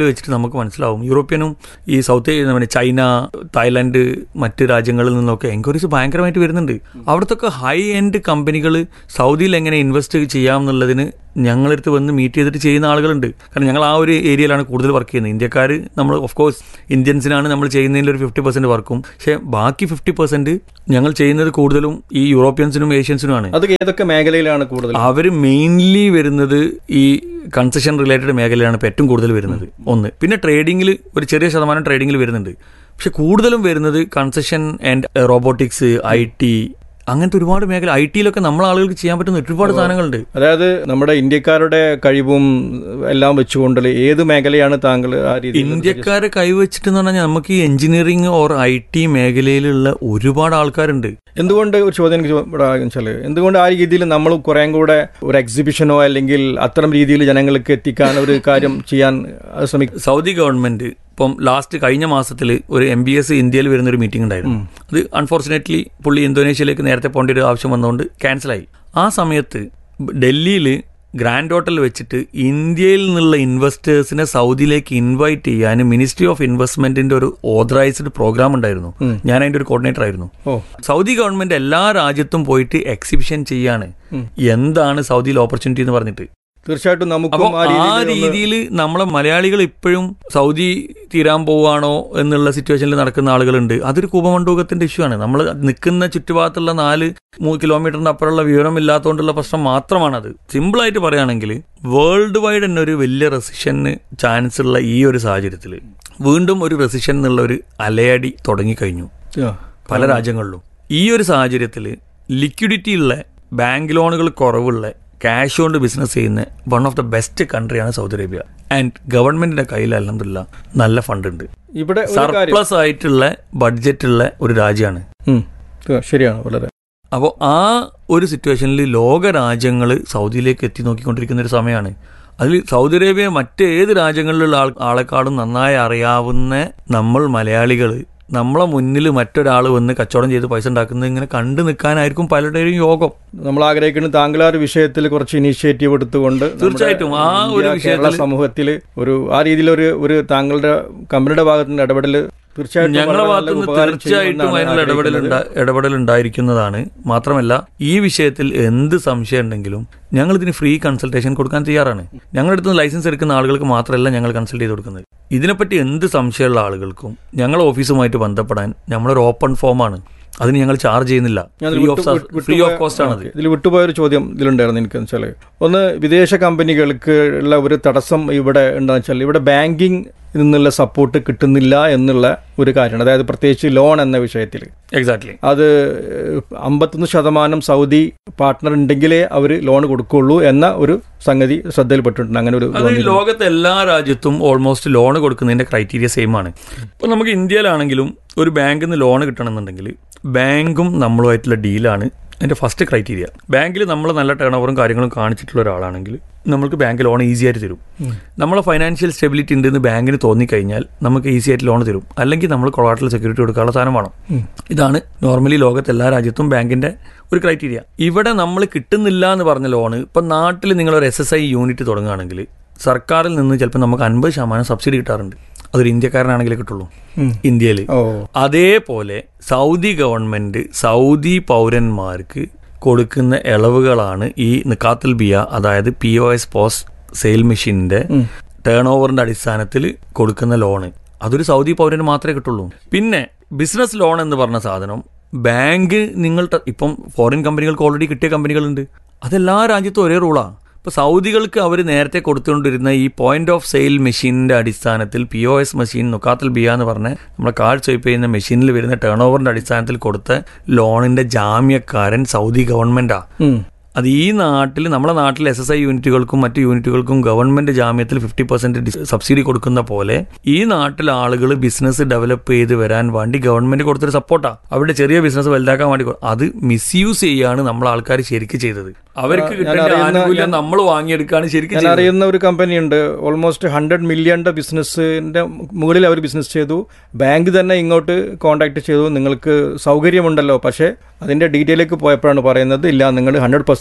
വെച്ചിട്ട് നമുക്ക് മനസ്സിലാവും യൂറോപ്യനും ഈ സൗത്ത് ഏ- നമ്മുടെ ചൈന തായ്ലാന്റ് മറ്റ് രാജ്യങ്ങളിൽ നിന്നൊക്കെ എൻക്വയറീസ് ഭയങ്കരമായിട്ട് വരുന്നുണ്ട് അവിടുത്തെ ഹൈ എൻഡ് കമ്പനികൾ സൗദിയിൽ എങ്ങനെ ഇൻവെസ്റ്റ് ചെയ്യാം എന്നുള്ളതിന് ഞങ്ങളടുത്ത് വന്ന് മീറ്റ് ചെയ്തിട്ട് ചെയ്യുന്ന ആളുകളുണ്ട് കാരണം ഞങ്ങൾ ആ ഒരു ഏരിയയിലാണ് കൂടുതൽ വർക്ക് ചെയ്യുന്നത് ഇന്ത്യക്കാർ നമ്മൾ ഓഫ് കോഴ്സ് ഇന്ത്യൻസിനാണ് നമ്മൾ ചെയ്യുന്നതിൽ ഒരു ഫിഫ്റ്റി പെർസെന്റ് വർക്കും പക്ഷേ ബാക്കി ഫിഫ്റ്റി പെർസെന്റ് ഞങ്ങൾ ചെയ്യുന്നത് കൂടുതലും ഈ യൂറോപ്യൻസിനും ഏഷ്യൻസിനുമാണ് അത് ഏതൊക്കെ മേഖലയിലാണ് കൂടുതൽ അവർ മെയിൻലി വരുന്നത് ഈ കൺസെഷൻ റിലേറ്റഡ് മേഖലയിലാണ് ഇപ്പോൾ ഏറ്റവും കൂടുതൽ വരുന്നത് ഒന്ന് പിന്നെ ട്രേഡിങ്ങിൽ ഒരു ചെറിയ ശതമാനം ട്രേഡിങ്ങിൽ വരുന്നുണ്ട് പക്ഷെ കൂടുതലും വരുന്നത് concession and robotics I T അങ്ങനത്തെ ഒരുപാട് മേഖല ഐ ടിയിലൊക്കെ നമ്മളെ ആളുകൾക്ക് ചെയ്യാൻ പറ്റുന്ന ഒരുപാട് സാധനങ്ങളുണ്ട് അതായത് നമ്മുടെ ഇന്ത്യക്കാരുടെ കഴിവും എല്ലാം വെച്ചുകൊണ്ട് ഏത് മേഖലയാണ് താങ്കൾ ആ രീതിയിൽ ഇന്ത്യക്കാരെ കൈവച്ചിട്ട് എന്ന് പറഞ്ഞാൽ നമുക്ക് ഈ എഞ്ചിനീയറിംഗ് ഓർ ഐ ടി മേഖലയിലുള്ള ഒരുപാട് ആൾക്കാരുണ്ട് എന്തുകൊണ്ട് ഒരു ചോദ്യം എനിക്ക് ചോ- ഇവിടെ വെച്ചാൽ എന്തുകൊണ്ട് ആ രീതിയിൽ നമ്മൾ കുറേം കൂടെ ഒരു എക്സിബിഷനോ അല്ലെങ്കിൽ അത്തരം രീതിയിൽ ജനങ്ങൾക്ക് എത്തിക്കാൻ ഒരു കാര്യം ചെയ്യാൻ അത് ശ്രമിക്കും സൗദി ഗവൺമെന്റ് ഇപ്പം ലാസ്റ്റ് കഴിഞ്ഞ മാസത്തിൽ ഒരു എം ബി എസ് ഇന്ത്യയിൽ വരുന്ന ഒരു മീറ്റിംഗ് ഉണ്ടായിരുന്നു അത് അൺഫോർച്ചുനേറ്റ്ലി പുള്ളി ഇന്തോനേഷ്യയിലേക്ക് നേരത്തെ പോകേണ്ട ഒരു ആവശ്യം വന്നുകൊണ്ട് ക്യാൻസലായി ആ സമയത്ത് ഡൽഹിയിൽ ഗ്രാൻഡ് ഹോട്ടൽ വെച്ചിട്ട് ഇന്ത്യയിൽ നിന്നുള്ള ഇൻവെസ്റ്റേഴ്സിനെ സൗദിയിലേക്ക് ഇൻവൈറ്റ് ചെയ്യാൻ മിനിസ്ട്രി ഓഫ് ഇൻവെസ്റ്റ്മെന്റിന്റെ ഒരു ഓതറൈസ്ഡ് പ്രോഗ്രാം ഉണ്ടായിരുന്നു ഞാൻ അതിന്റെ ഒരു കോർഡിനേറ്റർ ആയിരുന്നു ഓ സൗദി ഗവൺമെന്റ് എല്ലാ രാജ്യത്തും പോയിട്ട് എക്സിബിഷൻ ചെയ്യാണ് എന്താണ് സൗദിയിൽ ഓപ്പർച്യൂണിറ്റി എന്ന് പറഞ്ഞിട്ട് തീർച്ചയായിട്ടും അപ്പൊ നമുക്കും ആ ആ രീതിയിൽ ഒന്ന് രീതിയിൽ നമ്മളെ മലയാളികൾ ഇപ്പോഴും സൗദി തീരാൻ പോവാണോ എന്നുള്ള സിറ്റുവേഷനിൽ നടക്കുന്ന ആളുകളുണ്ട് അതൊരു കൂപമണ്ഡൂകത്തിന്റെ ഇഷ്യൂ ആണ് നമ്മൾ നിൽക്കുന്ന ചുറ്റുഭാഗത്തുള്ള നാല് മൂന്ന് കിലോമീറ്ററിന് അപ്പുറമുള്ള വിവരം ഇല്ലാത്തതുകൊണ്ടുള്ള പ്രശ്നം മാത്രമാണത് സിമ്പിൾ ആയിട്ട് പറയുകയാണെങ്കിൽ വേൾഡ് വൈഡ് തന്നെ ഒരു വലിയ റെസിഷന് ചാൻസ് ഉള്ള ഈ ഒരു സാഹചര്യത്തിൽ വീണ്ടും ഒരു റെസിഷൻ എന്നുള്ള ഒരു അലയടി തുടങ്ങിക്കഴിഞ്ഞു ആ. പല രാജ്യങ്ങളിലും ഈ ഒരു സാഹചര്യത്തിൽ ലിക്വിഡിറ്റി ഉള്ള ബാങ്ക് ലോണുകൾ കുറവുള്ള ക്യാഷ് കൊണ്ട് ബിസിനസ് ചെയ്യുന്ന വൺ ഓഫ് ദ ബെസ്റ്റ് കൺട്രിയാണ് സൗദി അറേബ്യ ആൻഡ് ഗവൺമെന്റിന്റെ കയ്യിൽ അലഹമില്ല നല്ല ഫണ്ട് ഉണ്ട് ഇവിടെ ഒരു കാര്യം സർപ്ലസ് ആയിട്ടുള്ള ബഡ്ജറ്റ് ഉള്ള ഒരു രാജ്യമാണ് ഉം. തീ- ശരിയാണ് വളരെ അപ്പോൾ ആ ഒരു സിറ്റുവേഷനിൽ ലോക രാജ്യങ്ങൾ സൗദിയിലേക്ക് എത്തി നോക്കിക്കൊണ്ടിരിക്കുന്ന ഒരു സമയമാണ് അതിൽ സൗദി അറേബ്യ മറ്റേത് രാജ്യങ്ങളിലുള്ള ആൾ ആളെക്കാളും നന്നായി അറിയാവുന്ന നമ്മൾ മലയാളികൾ നമ്മളെ മുന്നിൽ മറ്റൊരാൾ വന്ന് കച്ചവടം ചെയ്ത് പൈസ ഉണ്ടാക്കുന്നത് ഇങ്ങനെ കണ്ടു നിൽക്കാനായിരിക്കും പലരുടെയും യോഗം നമ്മൾ ആഗ്രഹിക്കുന്നത് താങ്കൾ ആ ഒരു വിഷയത്തിൽ കുറച്ച് ഇനിഷ്യേറ്റീവ് എടുത്തുകൊണ്ട് നമ്മുടെ തീർച്ചയായിട്ടും ആ ഒരു ഇന്ത്യ, കേരള വിഷയത്തിൽ സമൂഹത്തിൽ ഒരു ആ രീതിയിൽ ഒരു ഒരു താങ്കളുടെ കമ്പനിയുടെ ഭാഗത്ത് നിന്ന് ഇടപെടൽ തീർച്ചയായിട്ടും ഞങ്ങളുടെ വളരെ ഭാഗത്തു നല്ല നിന്ന് ഉപകാരം തീർച്ചയായിട്ടും ചെയ്യുമെന്നാണ് അതിനുള്ള ഇടപെടൽ ആഗ്രഹിക്കുന്നത്. ഉണ്ടാ- ഇടപെടൽ ഉണ്ടായിരിക്കുന്നതാണ് മാത്രമല്ല ഈ വിഷയത്തിൽ എന്ത് സംശയം ഉണ്ടെങ്കിലും ഞങ്ങൾ ഇതിന് ഫ്രീ കൺസൾട്ടേഷൻ കൊടുക്കാൻ തയ്യാറാണ് ഞങ്ങളുടെ അടുത്ത് ലൈസൻസ് എടുക്കുന്ന ആളുകൾക്ക് മാത്രമല്ല ഞങ്ങൾ കൺസൾട്ട് ചെയ്ത് കൊടുക്കുന്നത് ഇതിനെപ്പറ്റി എന്ത് സംശയമുള്ള ആളുകൾക്കും ഞങ്ങൾ ഓഫീസുമായിട്ട് ബന്ധപ്പെടാൻ നമ്മളൊരു ഓപ്പൺ ഫോമാണ് അതിന് ഞങ്ങൾ ചാർജ് ചെയ്യുന്നില്ല ഞാൻ ഫ്രീ ഇതിൽ ഓഫ് വിട്ടു- വിട്ടു- ഫ്രീ ഓഫ് വിട്ടുപോയ- കോസ്റ്റ് ആണത് ഓക്കേ. ഇതിൽ വിട്ടുപോയ ഒരു ചോദ്യം ഇതിലുണ്ടായിരുന്നു എനിക്ക് വെച്ചാൽ ഒന്ന് വിദേശ കമ്പനികൾക്ക് ഉള്ള ഒരു തടസ്സം ഇവിടെ എന്താണെന്ന് വെച്ചാൽ ഇവിടെ ബാങ്കിങ് നിന്നുള്ള സപ്പോർട്ട് കിട്ടുന്നില്ല എന്നുള്ള ഒരു കാര്യമാണ് അതായത് പ്രത്യേകിച്ച് ലോൺ എന്ന വിഷയത്തിൽ എക്സാക്ട്ലി അത് അമ്പത്തൊന്ന് ശതമാനം സൗദി പാർട്ട്ണർ ഉണ്ടെങ്കിലേ അവർ ലോൺ കൊടുക്കുള്ളൂ എന്ന ഒരു സംഗതി ശ്രദ്ധയിൽപ്പെട്ടിട്ടുണ്ട് അങ്ങനെ ഒരു ഇത് അത് ഈ വന്നിരുന്നു. ലോകത്തെ എല്ലാ രാജ്യത്തും ഓൾമോസ്റ്റ് ലോൺ കൊടുക്കുന്നതിന്റെ ക്രൈറ്റീരിയ സെയിം ആണ് ഇപ്പൊ നമുക്ക് ഇന്ത്യയിലാണെങ്കിലും ഒരു ബാങ്കിൽ നിന്ന് ലോൺ കിട്ടണമെന്നുണ്ടെങ്കിൽ ബാങ്കും നമ്മളുമായിട്ടുള്ള ഡീലാണ് അതിന്റെ ഫസ്റ്റ് ക്രൈറ്റീരിയ ബാങ്കിൽ നമ്മൾ നല്ല ടേൺ ഓവറും കാര്യങ്ങളും കാണിച്ചിട്ടുള്ള ഒരാളാണെങ്കിൽ നമ്മൾക്ക് ബാങ്ക് ലോൺ ഈസി ആയിട്ട് തരും നമ്മളെ ഫൈനാൻഷ്യൽ സ്റ്റെബിലിറ്റി ഉണ്ടെന്ന് ബാങ്കിന് തോന്നിക്കഴിഞ്ഞാൽ നമുക്ക് ഈസി ആയിട്ട് ലോൺ തരും അല്ലെങ്കിൽ നമ്മൾ കൊളാട്ടൽ സെക്യൂരിറ്റി കൊടുക്കാനുള്ള സാധനം വേണം ഇതാണ് നോർമലി ലോകത്ത് എല്ലാ രാജ്യത്തും ബാങ്കിന്റെ ഒരു ക്രൈറ്റീരിയ ഇവിടെ നമ്മൾ കിട്ടുന്നില്ല എന്ന് പറഞ്ഞ ലോണ് ഇപ്പൊ നാട്ടിൽ നിങ്ങൾ ഒരു എസ് എസ് ഐ യൂണിറ്റ് തുടങ്ങുകയാണെങ്കിൽ സർക്കാരിൽ നിന്ന് ചിലപ്പോൾ നമുക്ക് അൻപത് ശതമാനം സബ്സിഡി കിട്ടാറുണ്ട് അതൊരു ഇന്ത്യക്കാരനാണെങ്കിലേ കിട്ടുള്ളൂ ഇന്ത്യയിൽ ഓ അതേപോലെ സൗദി ഗവൺമെന്റ് സൗദി പൗരന്മാർക്ക് കൊടുക്കുന്ന ഇളവുകളാണ് ഈ നിക്കാത്തൽ ബിയ അതായത് P O S POS sale മെഷീനിന്റെ ടേൺ ഓവറിന്റെ അടിസ്ഥാനത്തിൽ കൊടുക്കുന്ന ലോണ് അതൊരു സൗദി പൗരന് മാത്രമേ കിട്ടുള്ളൂ പിന്നെ ബിസിനസ് ലോൺ എന്ന് പറഞ്ഞ സാധനം ബാങ്ക് നിങ്ങൾ ത- ഇപ്പം ഫോറിൻ കമ്പനികൾക്ക് ഓൾറെഡി കിട്ടിയ കമ്പനികളുണ്ട് അതെല്ലാ രാജ്യത്തും ഒരേ റൂളാ ഇപ്പൊ സൗദികൾക്ക് അവർ നേരത്തെ കൊടുത്തുകൊണ്ടിരുന്ന ഈ പോയിന്റ് ഓഫ് സെയിൽ മെഷീനിന്റെ അടിസ്ഥാനത്തിൽ പി ഒ എസ് മെഷീൻ നുക്കാത്തൽ ബിയ എന്ന് പറഞ്ഞ നമ്മളെ കാർഡ് സ്വൈപ്പ് ചെയ്യുന്ന മെഷീനിൽ വരുന്ന ടേൺ ഓവറിന്റെ അടിസ്ഥാനത്തിൽ കൊടുത്ത ലോണിന്റെ ജാമ്യക്കാരൻ സൗദി ഗവൺമെന്റാ ഉം. അത് ഈ നാട്ടിൽ നമ്മുടെ നാട്ടിൽ എസ് എസ് ഐ യൂണിറ്റുകൾക്കും മറ്റു യൂണിറ്റുകൾക്കും ഗവൺമെന്റ് ജാമ്യത്തിൽ ഫിഫ്റ്റി പെർസെന്റ് സബ്സിഡി കൊടുക്കുന്ന പോലെ ഈ നാട്ടിൽ ആളുകൾ ബിസിനസ് ഡെവലപ്പ് ചെയ്ത് വരാൻ വേണ്ടി ഗവൺമെന്റ് കൊടുത്തൊരു സപ്പോർട്ടാ അവരുടെ ചെറിയ ബിസിനസ് വലുതാക്കാൻ വേണ്ടി കൊ- അത് മിസ്യൂസ് ചെയ്യാണ് നമ്മൾ ആൾക്കാർ ശരിക്കും ചെയ്തത് അവർക്ക് ഞാൻ കിട്ടേണ്ട അറിയുന്ന- ആനുകൂല്യം ഞാൻ- നമ്മൾ വാങ്ങിയെടുക്കാണ് ശരിക്കും ഞാൻ ചെയ്തത് അറിയുന്ന ഒരു കമ്പനിയുണ്ട് ഓൾമോസ്റ്റ് ഹൺഡ്രഡ് മില്യന്റെ ബിസിനസ്സിന്റെ മുകളിൽ അവർ ബിസിനസ് ചെയ്തു ബാങ്ക് തന്നെ ഇങ്ങോട്ട് കോൺടാക്ട് ചെയ്തു നിങ്ങൾക്ക് സൗകര്യമുണ്ടല്ലോ പക്ഷേ അതിന്റെ ഡീറ്റെയിലേക്ക് പോയപ്പോഴാണ് പറയുന്നത് ഇല്ല നിങ്ങൾ ഹൺഡ്രഡ് പെർസെന്റ്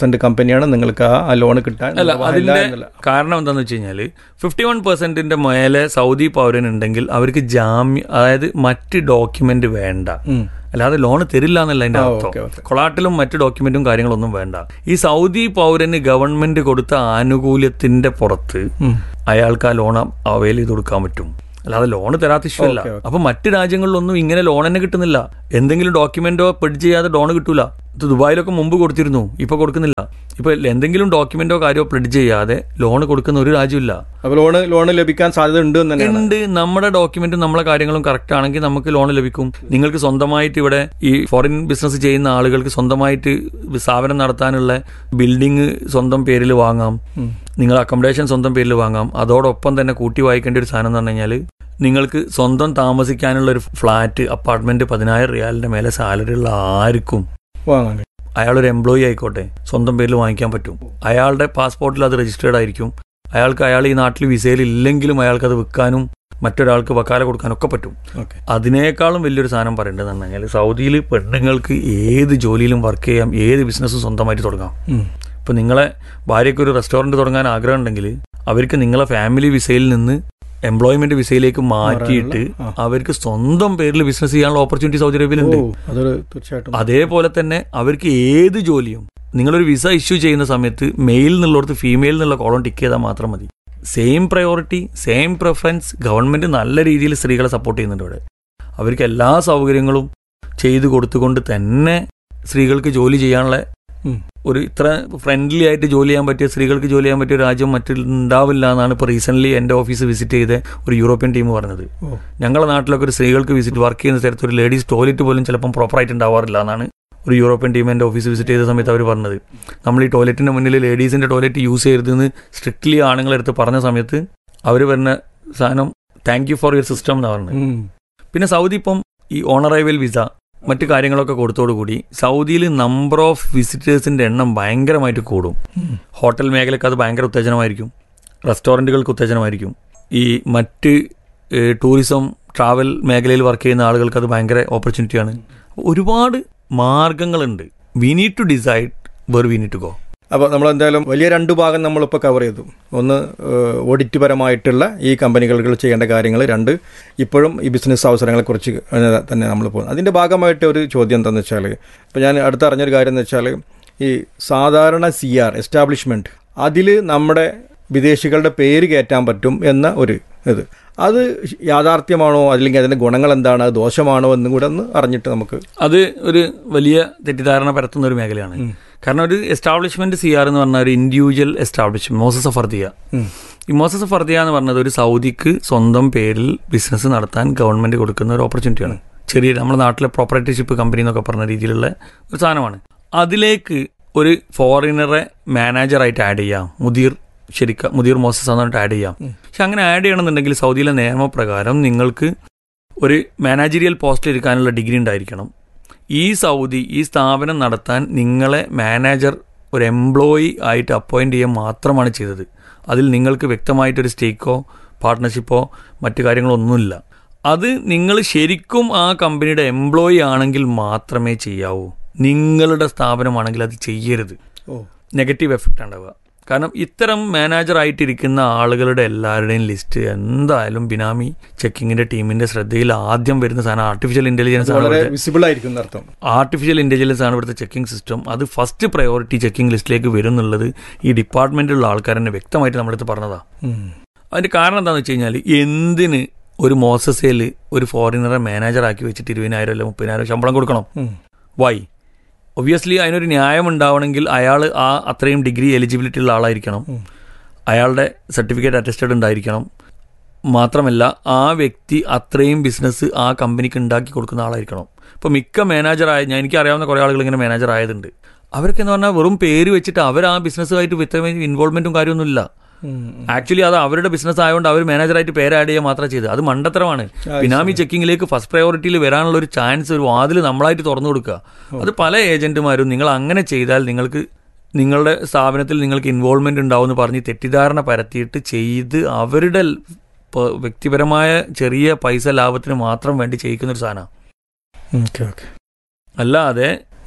പെർസെന്റ് കമ്പനിയാണ് നിങ്ങൾക്ക് ആ- ആ ലോൺ കിട്ടാൻ അല്ല നിർവാഹമില്ല അതിന്റെ എന്നുള്ള. കാരണം എന്താന്ന് വെച്ച് കഴിഞ്ഞാൽ ഫിഫ്റ്റി വൺ പെർസെന്റിന്റെ മേലെ സൗദി പൗരൻ ഉണ്ടെങ്കിൽ അവർക്ക് ജാമ്യം അതായത് മറ്റ് ഡോക്യുമെന്റ് വേണ്ട ഉം. അല്ലാതെ ലോൺ തരില്ല എന്നല്ല അതിന്റെ ആ, അർത്ഥം ഓക്കെ, ഓക്കെ. കൊളാട്ടിലും മറ്റ് ഡോക്യുമെന്റും കാര്യങ്ങളൊന്നും വേണ്ട ഈ സൗദി പൗരന് ഗവൺമെന്റ് കൊടുത്ത ആനുകൂല്യത്തിന്റെ പുറത്ത് ഉം. അയാൾക്ക് ആ ലോൺ അവൈൽ ചെയ്ത് കൊടുക്കാൻ പറ്റും അല്ലാതെ ലോൺ തരാത്ത ഇഷ്യൂ അല്ല ഓക്കെ, ഓക്കെ. അപ്പൊ മറ്റ് രാജ്യങ്ങളിലൊന്നും ഇങ്ങനെ ലോൺ തന്നെ കിട്ടുന്നില്ല എന്തെങ്കിലും ഡോക്യുമെന്റോ പെഡ് ചെയ്യാതെ ലോൺ കിട്ടൂല ഇത് ദുബായിലൊക്കെ മുമ്പ് കൊടുത്തിരുന്നു ഇപ്പൊ കൊടുക്കുന്നില്ല ഇപ്പൊ എന്തെങ്കിലും ഡോക്യുമെന്റോ കാര്യമോ പ്ലെഡ് ചെയ്യാതെ ലോൺ കൊടുക്കുന്ന ഒരു രാജ്യമില്ല അപ്പൊ ലോണ് ലോണ് ലഭിക്കാൻ സാധ്യത ഉണ്ട് എന്ന് തന്നെയാണ് ഉണ്ട് നമ്മുടെ ഡോക്യുമെന്റും നമ്മളെ കാര്യങ്ങളും കറക്റ്റ് ആണെങ്കിൽ നമുക്ക് ലോൺ ലഭിക്കും നിങ്ങൾക്ക് സ്വന്തമായിട്ട് ഇവിടെ ഈ ഫോറിൻ ബിസിനസ് ചെയ്യുന്ന ആളുകൾക്ക് സ്വന്തമായിട്ട് സ്ഥാപനം നടത്താനുള്ള ബിൽഡിംഗ് സ്വന്തം പേരിൽ വാങ്ങാം നിങ്ങൾ അക്കോമഡേഷൻ സ്വന്തം പേരിൽ വാങ്ങാം അതോടൊപ്പം തന്നെ കൂട്ടി വായിക്കേണ്ട ഒരു സാധനം എന്ന് പറഞ്ഞു കഴിഞ്ഞാൽ നിങ്ങൾക്ക് സ്വന്തം താമസിക്കാനുള്ള ഒരു ഫ്ലാറ്റ് അപ്പാർട്ട്മെന്റ് പതിനായിരം റിയാലിന്റെ മേലെ സാലറി ഉള്ള ആർക്കും വാങ്ങാൻ കഴിയും. അയാളൊരു എംപ്ലോയി ആയിക്കോട്ടെ സ്വന്തം പേരിൽ വാങ്ങിക്കാൻ പറ്റും അയാളുടെ പാസ്പോർട്ടിൽ അത് രജിസ്റ്റേർഡ് ആയിരിക്കും അയാൾക്ക് അയാൾ ഈ നാട്ടിൽ വിസയിൽ ഇല്ലെങ്കിലും അയാൾക്ക് അത് വിൽക്കാനും മറ്റൊരാൾക്ക് വക്കാല കൊടുക്കാനും ഒക്കെ പറ്റും ഓക്കെ അതിനേക്കാളും വലിയൊരു സാധനം പറയേണ്ടതെന്ന് പറഞ്ഞാൽ സൗദിയിൽ പെണ്ണുങ്ങൾക്ക് ഏത് ജോലിയിലും വർക്ക് ചെയ്യാം ഏത് ബിസിനസ്സും സ്വന്തമായിട്ട് തുടങ്ങാം ഉം. ഇപ്പൊ നിങ്ങളെ ഭാര്യയ്ക്ക് ഒരു റെസ്റ്റോറന്റ് തുടങ്ങാൻ ആഗ്രഹം ഉണ്ടെങ്കിൽ അവർക്ക് നിങ്ങളെ ഫാമിലി വിസയിൽ നിന്ന് എംപ്ലോയ്മെന്റ് വിസയിലേക്ക് മാറ്റിയിട്ട് ആ. അവർക്ക് സ്വന്തം പേരിൽ ബിസിനസ് ചെയ്യാനുള്ള ഓപ്പർച്യൂണിറ്റി സൗദി അറേബ്യയിലുണ്ട് ഓ, അതൊരു തീർച്ചയായിട്ടും അതേപോലെ തന്നെ അവർക്ക് ഏത് ജോലിയും നിങ്ങളൊരു വിസ ഇഷ്യൂ ചെയ്യുന്ന സമയത്ത് മെയിൽ എന്നുള്ളിടത്ത് ഫീമെയിൽ എന്നുള്ള കോളം ടിക്ക് ചെയ്താൽ മാത്രം മതി same priority same preference government നല്ല രീതിയിൽ സ്ത്രീകളെ സപ്പോർട്ട് ചെയ്യുന്നുണ്ട് ഇവിടെ അവർക്ക് എല്ലാ സൗകര്യങ്ങളും ചെയ്തു കൊടുത്തുകൊണ്ട് തന്നെ സ്ത്രീകൾക്ക് ജോലി ചെയ്യാനുള്ള ഉം. ഒരു ഇത്ര ഫ്രണ്ട്ലി ആയിട്ട് ജോലി ചെയ്യാൻ പറ്റിയ സ്ത്രീകൾക്ക് ജോലി ചെയ്യാൻ പറ്റിയ ഒരു രാജ്യം മറ്റിൽ ഉണ്ടാവില്ല എന്നാണ് ഇപ്പോൾ റീസെന്റ് എൻ്റെ ഓഫീസ് വിസിറ്റ് ചെയ്ത ഒരു യൂറോപ്യൻ ടീം പറഞ്ഞത് ഓ. ഞങ്ങളുടെ നാട്ടിലൊക്കെ ഒരു സ്ത്രീകൾക്ക് വിസിറ്റ് വർക്ക് ചെയ്യുന്ന സ്ഥലത്ത് ഒരു ലേഡീസ് ടോയ്ലറ്റ് പോലും ചിലപ്പം പ്രോപ്പറായിട്ട് ഉണ്ടാവാറില്ല എന്നാണ് ഒരു യൂറോപ്യൻ ടീം എൻ്റെ ഓഫീസ് വിസിറ്റ് ചെയ്ത സമയത്ത് അവർ പറഞ്ഞത് നമ്മൾ ഈ ടോയ്ലറ്റിന്റെ മുന്നിൽ ലേഡീസിന്റെ ടോയ്ലറ്റ് യൂസ് ചെയ്യരുതെന്ന് സ്ട്രിക്ട്ലി ആണുങ്ങളെടുത്ത് പറഞ്ഞ സമയത്ത് അവർ പറഞ്ഞ സാധനം thank you for your system എന്നാണ് പറഞ്ഞത് ഉം. പിന്നെ സൗദി ഇപ്പം ഈ ഓണറൈവൽ വിസ മറ്റു കാര്യങ്ങളൊക്കെ കൊടുത്തോടുകൂടി സൗദിയിൽ നമ്പർ ഓഫ് വിസിറ്റേഴ്സിന്റെ എണ്ണം ഭയങ്കരമായിട്ട് കൂടും ഹോട്ടൽ മേഖലയ്ക്ക് അത് ഭയങ്കര ഉത്തേജനമായിരിക്കും റെസ്റ്റോറൻറ്റുകൾക്ക് ഉത്തേജനമായിരിക്കും ഈ മറ്റ് ഏഹ്, ടൂറിസം ട്രാവൽ മേഖലയിൽ വർക്ക് ചെയ്യുന്ന ആളുകൾക്ക് അത് ഭയങ്കര ഓപ്പർച്യൂണിറ്റിയാണ് ഒരുപാട് മാർഗങ്ങളുണ്ട് we need to decide where we need to go അപ്പോൾ നമ്മൾ എന്തായാലും വലിയ രണ്ട് ഭാഗം നമ്മളിപ്പോൾ കവർ ചെയ്തു ഒന്ന് ഏഹ്, ഓഡിറ്റ് പരമായിട്ടുള്ള ഈ കമ്പനികൾ ചെയ്യേണ്ട കാര്യങ്ങൾ രണ്ട് ഇപ്പോഴും ഈ ബിസിനസ് അവസരങ്ങളെക്കുറിച്ച് തന്നെ നമ്മൾ പോകുന്നത് അതിൻ്റെ ഭാഗമായിട്ട് ഒരു ചോദ്യം എന്താണെന്ന് വെച്ചാൽ ഇപ്പോൾ ഞാൻ അടുത്തറിഞ്ഞൊരു കാര്യം എന്ന് വെച്ചാൽ ഈ സാധാരണ സി ആർ എസ്റ്റാബ്ലിഷ്മെൻറ്റ് അതിൽ നമ്മുടെ വിദേശികളുടെ പേര് കയറ്റാൻ പറ്റും എന്ന ഒരു ഇത് അത് യാഥാർത്ഥ്യമാണോ അല്ലെങ്കിൽ അതിൻ്റെ ഗുണങ്ങൾ എന്താണ് അത് ദോഷമാണോ എന്നും കൂടെ ഒന്ന് അറിഞ്ഞിട്ട് നമുക്ക് അത് ഒരു വലിയ തെറ്റിദ്ധാരണ പരത്തുന്ന ഒരു മേഖലയാണ് കാരണം ഒരു എസ്റ്റാബ്ലിഷ്മെന്റ് സി ആർ എന്ന് പറഞ്ഞ ഒരു ഇൻഡിവിജ്വൽ എസ്റ്റാബ്ലിഷ്മെന്റ് മോസസ് ഓഫ് ഫർദിയ ഉം. ഈ മോസസ് ഓഫ് ഫർദിയ എന്ന് പറഞ്ഞത് ഒരു സൗദിക്ക് സ്വന്തം പേരിൽ ബിസിനസ് നടത്താൻ ഗവൺമെന്റ് കൊടുക്കുന്ന ഒരു ഓപ്പർച്യൂണിറ്റിയാണ് ചെറിയ നമ്മുടെ നാട്ടിലെ പ്രോപ്പറേറ്റർഷിപ്പ് കമ്പനി എന്നൊക്കെ പറഞ്ഞ രീതിയിലുള്ള ഒരു സാധനമാണ് അതിലേക്ക് ഒരു ഫോറിനറെ മാനേജറായിട്ട് ആഡ് ചെയ്യാം മുദീർ ശരിക്ക മുദീർ മോസസ് എന്നിട്ട് ആഡ് ചെയ്യാം പക്ഷെ അങ്ങനെ ആഡ് ചെയ്യണമെന്നുണ്ടെങ്കിൽ സൗദിയിലെ നിയമപ്രകാരം നിങ്ങൾക്ക് ഒരു മാനേജറിയൽ പോസ്റ്റിൽ ഇരിക്കാനുള്ള ഡിഗ്രി ഉണ്ടായിരിക്കണം ഈ സൗദി ഈ സ്ഥാപനം നടത്താൻ നിങ്ങളെ മാനേജർ ഒരു എംപ്ലോയി ആയിട്ട് അപ്പോയിന്റ് ചെയ്യാൻ മാത്രമാണ് ചെയ്തത് അതിൽ നിങ്ങൾക്ക് വ്യക്തമായിട്ടൊരു സ്റ്റേക്കോ പാർട്ട്ണർഷിപ്പോ മറ്റു കാര്യങ്ങളോ ഒന്നുമില്ല അത് നിങ്ങൾ ശരിക്കും ആ കമ്പനിയുടെ എംപ്ലോയി ആണെങ്കിൽ മാത്രമേ ചെയ്യാവൂ നിങ്ങളുടെ സ്ഥാപനമാണെങ്കിൽ അത് ചെയ്യരുത് ഓ നെഗറ്റീവ് എഫക്റ്റ് ഉണ്ടാവുക കാരണം ഇത്തരം മാനേജർ ആയിട്ടിരിക്കുന്ന ആളുകളുടെ എല്ലാവരുടെയും ലിസ്റ്റ് എന്തായാലും ബിനാമി ചെക്കിങ്ങിന്റെ ടീമിന്റെ ശ്രദ്ധയിൽ ആദ്യം വരുന്ന സാധനം ആർട്ടിഫിഷ്യൽ ഇന്റലിജൻസ് ആണ് വളരെ ഇവിടുത്തെ- വിസിബിൾ ആയിരിക്കും എന്നർത്ഥം ആർട്ടിഫിഷ്യൽ ഇന്റലിജൻസ് ആണ് ഇവിടുത്തെ ചെക്കിംഗ് സിസ്റ്റം അത് ഫസ്റ്റ് പ്രയോറിറ്റി ചെക്കിംഗ് ലിസ്റ്റിലേക്ക് വരും എന്നുള്ളത് ഈ ഡിപ്പാർട്ട്മെന്റിലുള്ള ആൾക്കാർ തന്നെ വ്യക്തമായിട്ട് നമ്മളടുത്ത് പറഞ്ഞതാ ഉം. അതിന്റെ കാരണം എന്താണെന്ന് വെച്ച് കഴിഞ്ഞാൽ എന്തിന് ഒരു മോസസേൽ ഒരു ഫോറിനറെ മാനേജർ ആക്കി വെച്ചിട്ട് ഇരുപതിനായിരം അല്ല മുപ്പതിനായിരം ശമ്പളം കൊടുക്കണം ഉം. വൈ ഒബ്വിയസ്ലി അതിനൊരു ന്യായം ഉണ്ടാവണമെങ്കിൽ അയാൾ ആ അത്രയും ഡിഗ്രി എലിജിബിലിറ്റി ഉള്ള ആളായിരിക്കണം ഉം. അയാളുടെ സർട്ടിഫിക്കറ്റ് അറ്റസ്റ്റഡ് ഉണ്ടായിരിക്കണം മാത്രമല്ല ആ വ്യക്തി അത്രയും ബിസിനസ് ആ കമ്പനിക്ക് ഉണ്ടാക്കി കൊടുക്കുന്ന ആളായിരിക്കണം ഇപ്പോൾ മിക്ക മാനേജറായ ഞാൻ എനിക്ക് അറിയാവുന്ന കുറേ ആളുകൾ ഇങ്ങനെ മാനേജർ ആയതുണ്ട് അവരൊക്കെ എന്ന് പറഞ്ഞാൽ വെറും പേര് വെച്ചിട്ട് അവർ ആ ബിസിനസ്സുമായിട്ട് ഇത്രയും ഇൻവോൾവ്മെന്റും കാര്യമൊന്നുമില്ല ഉം. ആക്ച്വലി അത് അവരുടെ ബിസിനസ് ആയതുകൊണ്ട് അവർ മാനേജറായിട്ട് പേര് ആഡ് ചെയ്യുക മാത്രമേ ചെയ്തത് അത് മണ്ടത്തരമാണ് ആ, ബിനാമി ചെക്കിങ്ങിലേക്ക് ഫസ്റ്റ് പ്രയോറിറ്റിയിൽ വരാനുള്ള ഒരു ചാൻസ് ഒരു വാതിൽ നമ്മളായിട്ട് തുറന്നു കൊടുക്കുക അത് പല ഏജന്റുമാരും നിങ്ങൾ അങ്ങനെ ചെയ്താൽ നിങ്ങൾക്ക് നിങ്ങളുടെ സ്ഥാപനത്തിൽ നിങ്ങൾക്ക് ഇൻവോൾവ്മെന്റ് ഉണ്ടാവും എന്ന് പറഞ്ഞ് തെറ്റിദ്ധാരണ പരത്തിയിട്ട് ചെയ്ത് അവരുടെ ൽ- പ- വ്യക്തിപരമായ ചെറിയ പൈസ ലാഭത്തിന് മാത്രം വേണ്ടി ചെയ്യിക്കുന്ന ഒരു സാധനമാണ് ഓക്കെ ഓക്കെ അല്ലാതെ ഉം.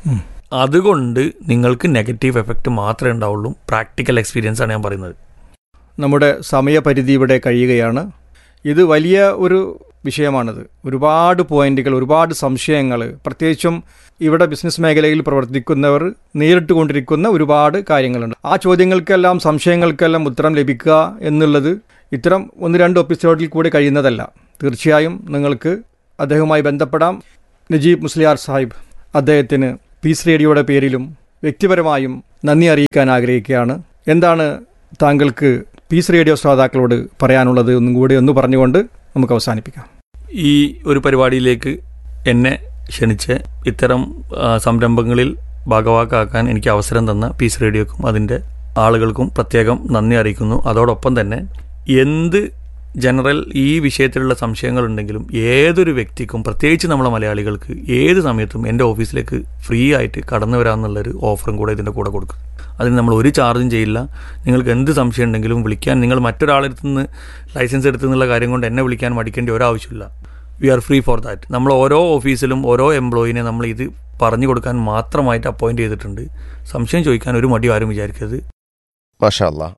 അതുകൊണ്ട് നിങ്ങൾക്ക് നെഗറ്റീവ് എഫക്റ്റ് മാത്രമേ ഉണ്ടാവുള്ളൂ പ്രാക്ടിക്കൽ എക്സ്പീരിയൻസ് ആണ് ഞാൻ പറയുന്നത് നമ്മുടെ സമയപരിധി ഇവിടെ കഴിയുകയാണ് ഇത് വലിയ ഒരു വിഷയമാണിത് ഒരുപാട് പോയിന്റുകൾ ഒരുപാട് സംശയങ്ങൾ പ്രത്യേകിച്ചും ഇവിടെ ബിസിനസ് മേഖലയിൽ പ്രവർത്തിക്കുന്നവർ നേരിട്ട് കൊണ്ടിരിക്കുന്ന ഒരുപാട് കാര്യങ്ങളുണ്ട് ആ ചോദ്യങ്ങൾക്കെല്ലാം സംശയങ്ങൾക്കെല്ലാം ഉത്തരം ലഭിക്കുക എന്നുള്ളത് ഇത്തരം ഒന്ന് രണ്ട് എപ്പിസോഡിൽ കൂടി കഴിയുന്നതല്ല തീർച്ചയായും നിങ്ങൾക്ക് അദ്ദേഹവുമായി ബന്ധപ്പെടാം നജീബ് മുസ്ലിയാർ സാഹിബ് അദ്ദേഹത്തിന് പീസ് റേഡിയോയുടെ പേരിലും വ്യക്തിപരമായും നന്ദി അറിയിക്കാൻ ആഗ്രഹിക്കുകയാണ് എന്താണ് താങ്കൾക്ക് പീസ് റേഡിയോ ശ്രോതാക്കളോട് പറയാനുള്ളത് ഒന്നും കൂടി ഒന്ന് പറഞ്ഞുകൊണ്ട് നമുക്ക് അവസാനിപ്പിക്കാം ഈ ഒരു പരിപാടിയിലേക്ക് എന്നെ ക്ഷണിച്ച് ഇത്തരം ആ, സംരംഭങ്ങളിൽ ഭാഗവാക്കാക്കാൻ എനിക്ക് അവസരം തന്ന പീസ് റേഡിയോക്കും അതിൻ്റെ ആളുകൾക്കും പ്രത്യേകം നന്ദി അറിയിക്കുന്നു അതോടൊപ്പം തന്നെ എന്ത് ജനറൽ ഈ വിഷയത്തിലുള്ള സംശയങ്ങളുണ്ടെങ്കിലും ഏതൊരു വ്യക്തിക്കും പ്രത്യേകിച്ച് നമ്മളെ മലയാളികൾക്ക് ഏത് സമയത്തും എൻ്റെ ഓഫീസിലേക്ക് ഫ്രീ ആയിട്ട് കടന്നു വരാമെന്നുള്ളൊരു ഓഫറും കൂടെ ഇതിൻ്റെ കൂടെ കൊടുക്കും അതിന് നമ്മൾ ഒരു ചാർജും ചെയ്യില്ല നിങ്ങൾക്ക് എന്ത് സംശയം ഉണ്ടെങ്കിലും വിളിക്കാൻ നിങ്ങൾ മറ്റൊരാളെടുത്ത് നിന്ന് ലൈസൻസ് എടുത്തു എന്നുള്ള കാര്യം കൊണ്ട് എന്നെ വിളിക്കാൻ മടിക്കേണ്ട ഒരാവശ്യമില്ല we are free for that നമ്മൾ ഓരോ ഓഫീസിലും ഓരോ എംപ്ലോയിനെ നമ്മൾ ഇത് പറഞ്ഞു കൊടുക്കാൻ മാത്രമായിട്ട് അപ്പോയിന്റ് ചെയ്തിട്ടുണ്ട് സംശയം ചോദിക്കാൻ ഒരു മടി ആരും വിചാരിക്കരുത് മാഷാ അല്ലാ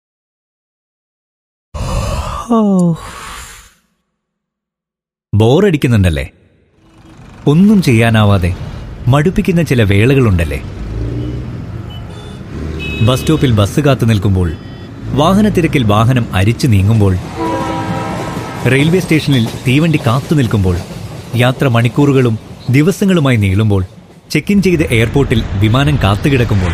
ബോറടിക്കുന്നുണ്ടല്ലേ ഒന്നും ചെയ്യാനാവാതെ മടുപ്പിക്കുന്ന ചില വേളകളുണ്ടല്ലേ ബസ് സ്റ്റോപ്പിൽ ബസ് കാത്തു നിൽക്കുമ്പോൾ വാഹനത്തിരക്കിൽ വാഹനം അരിച്ചു നീങ്ങുമ്പോൾ റെയിൽവേ സ്റ്റേഷനിൽ തീവണ്ടി കാത്തു നിൽക്കുമ്പോൾ യാത്ര മണിക്കൂറുകളും ദിവസങ്ങളുമായി നീളുമ്പോൾ ചെക്ക് ഇൻ ചെയ്ത് എയർപോർട്ടിൽ വിമാനം കാത്തുകിടക്കുമ്പോൾ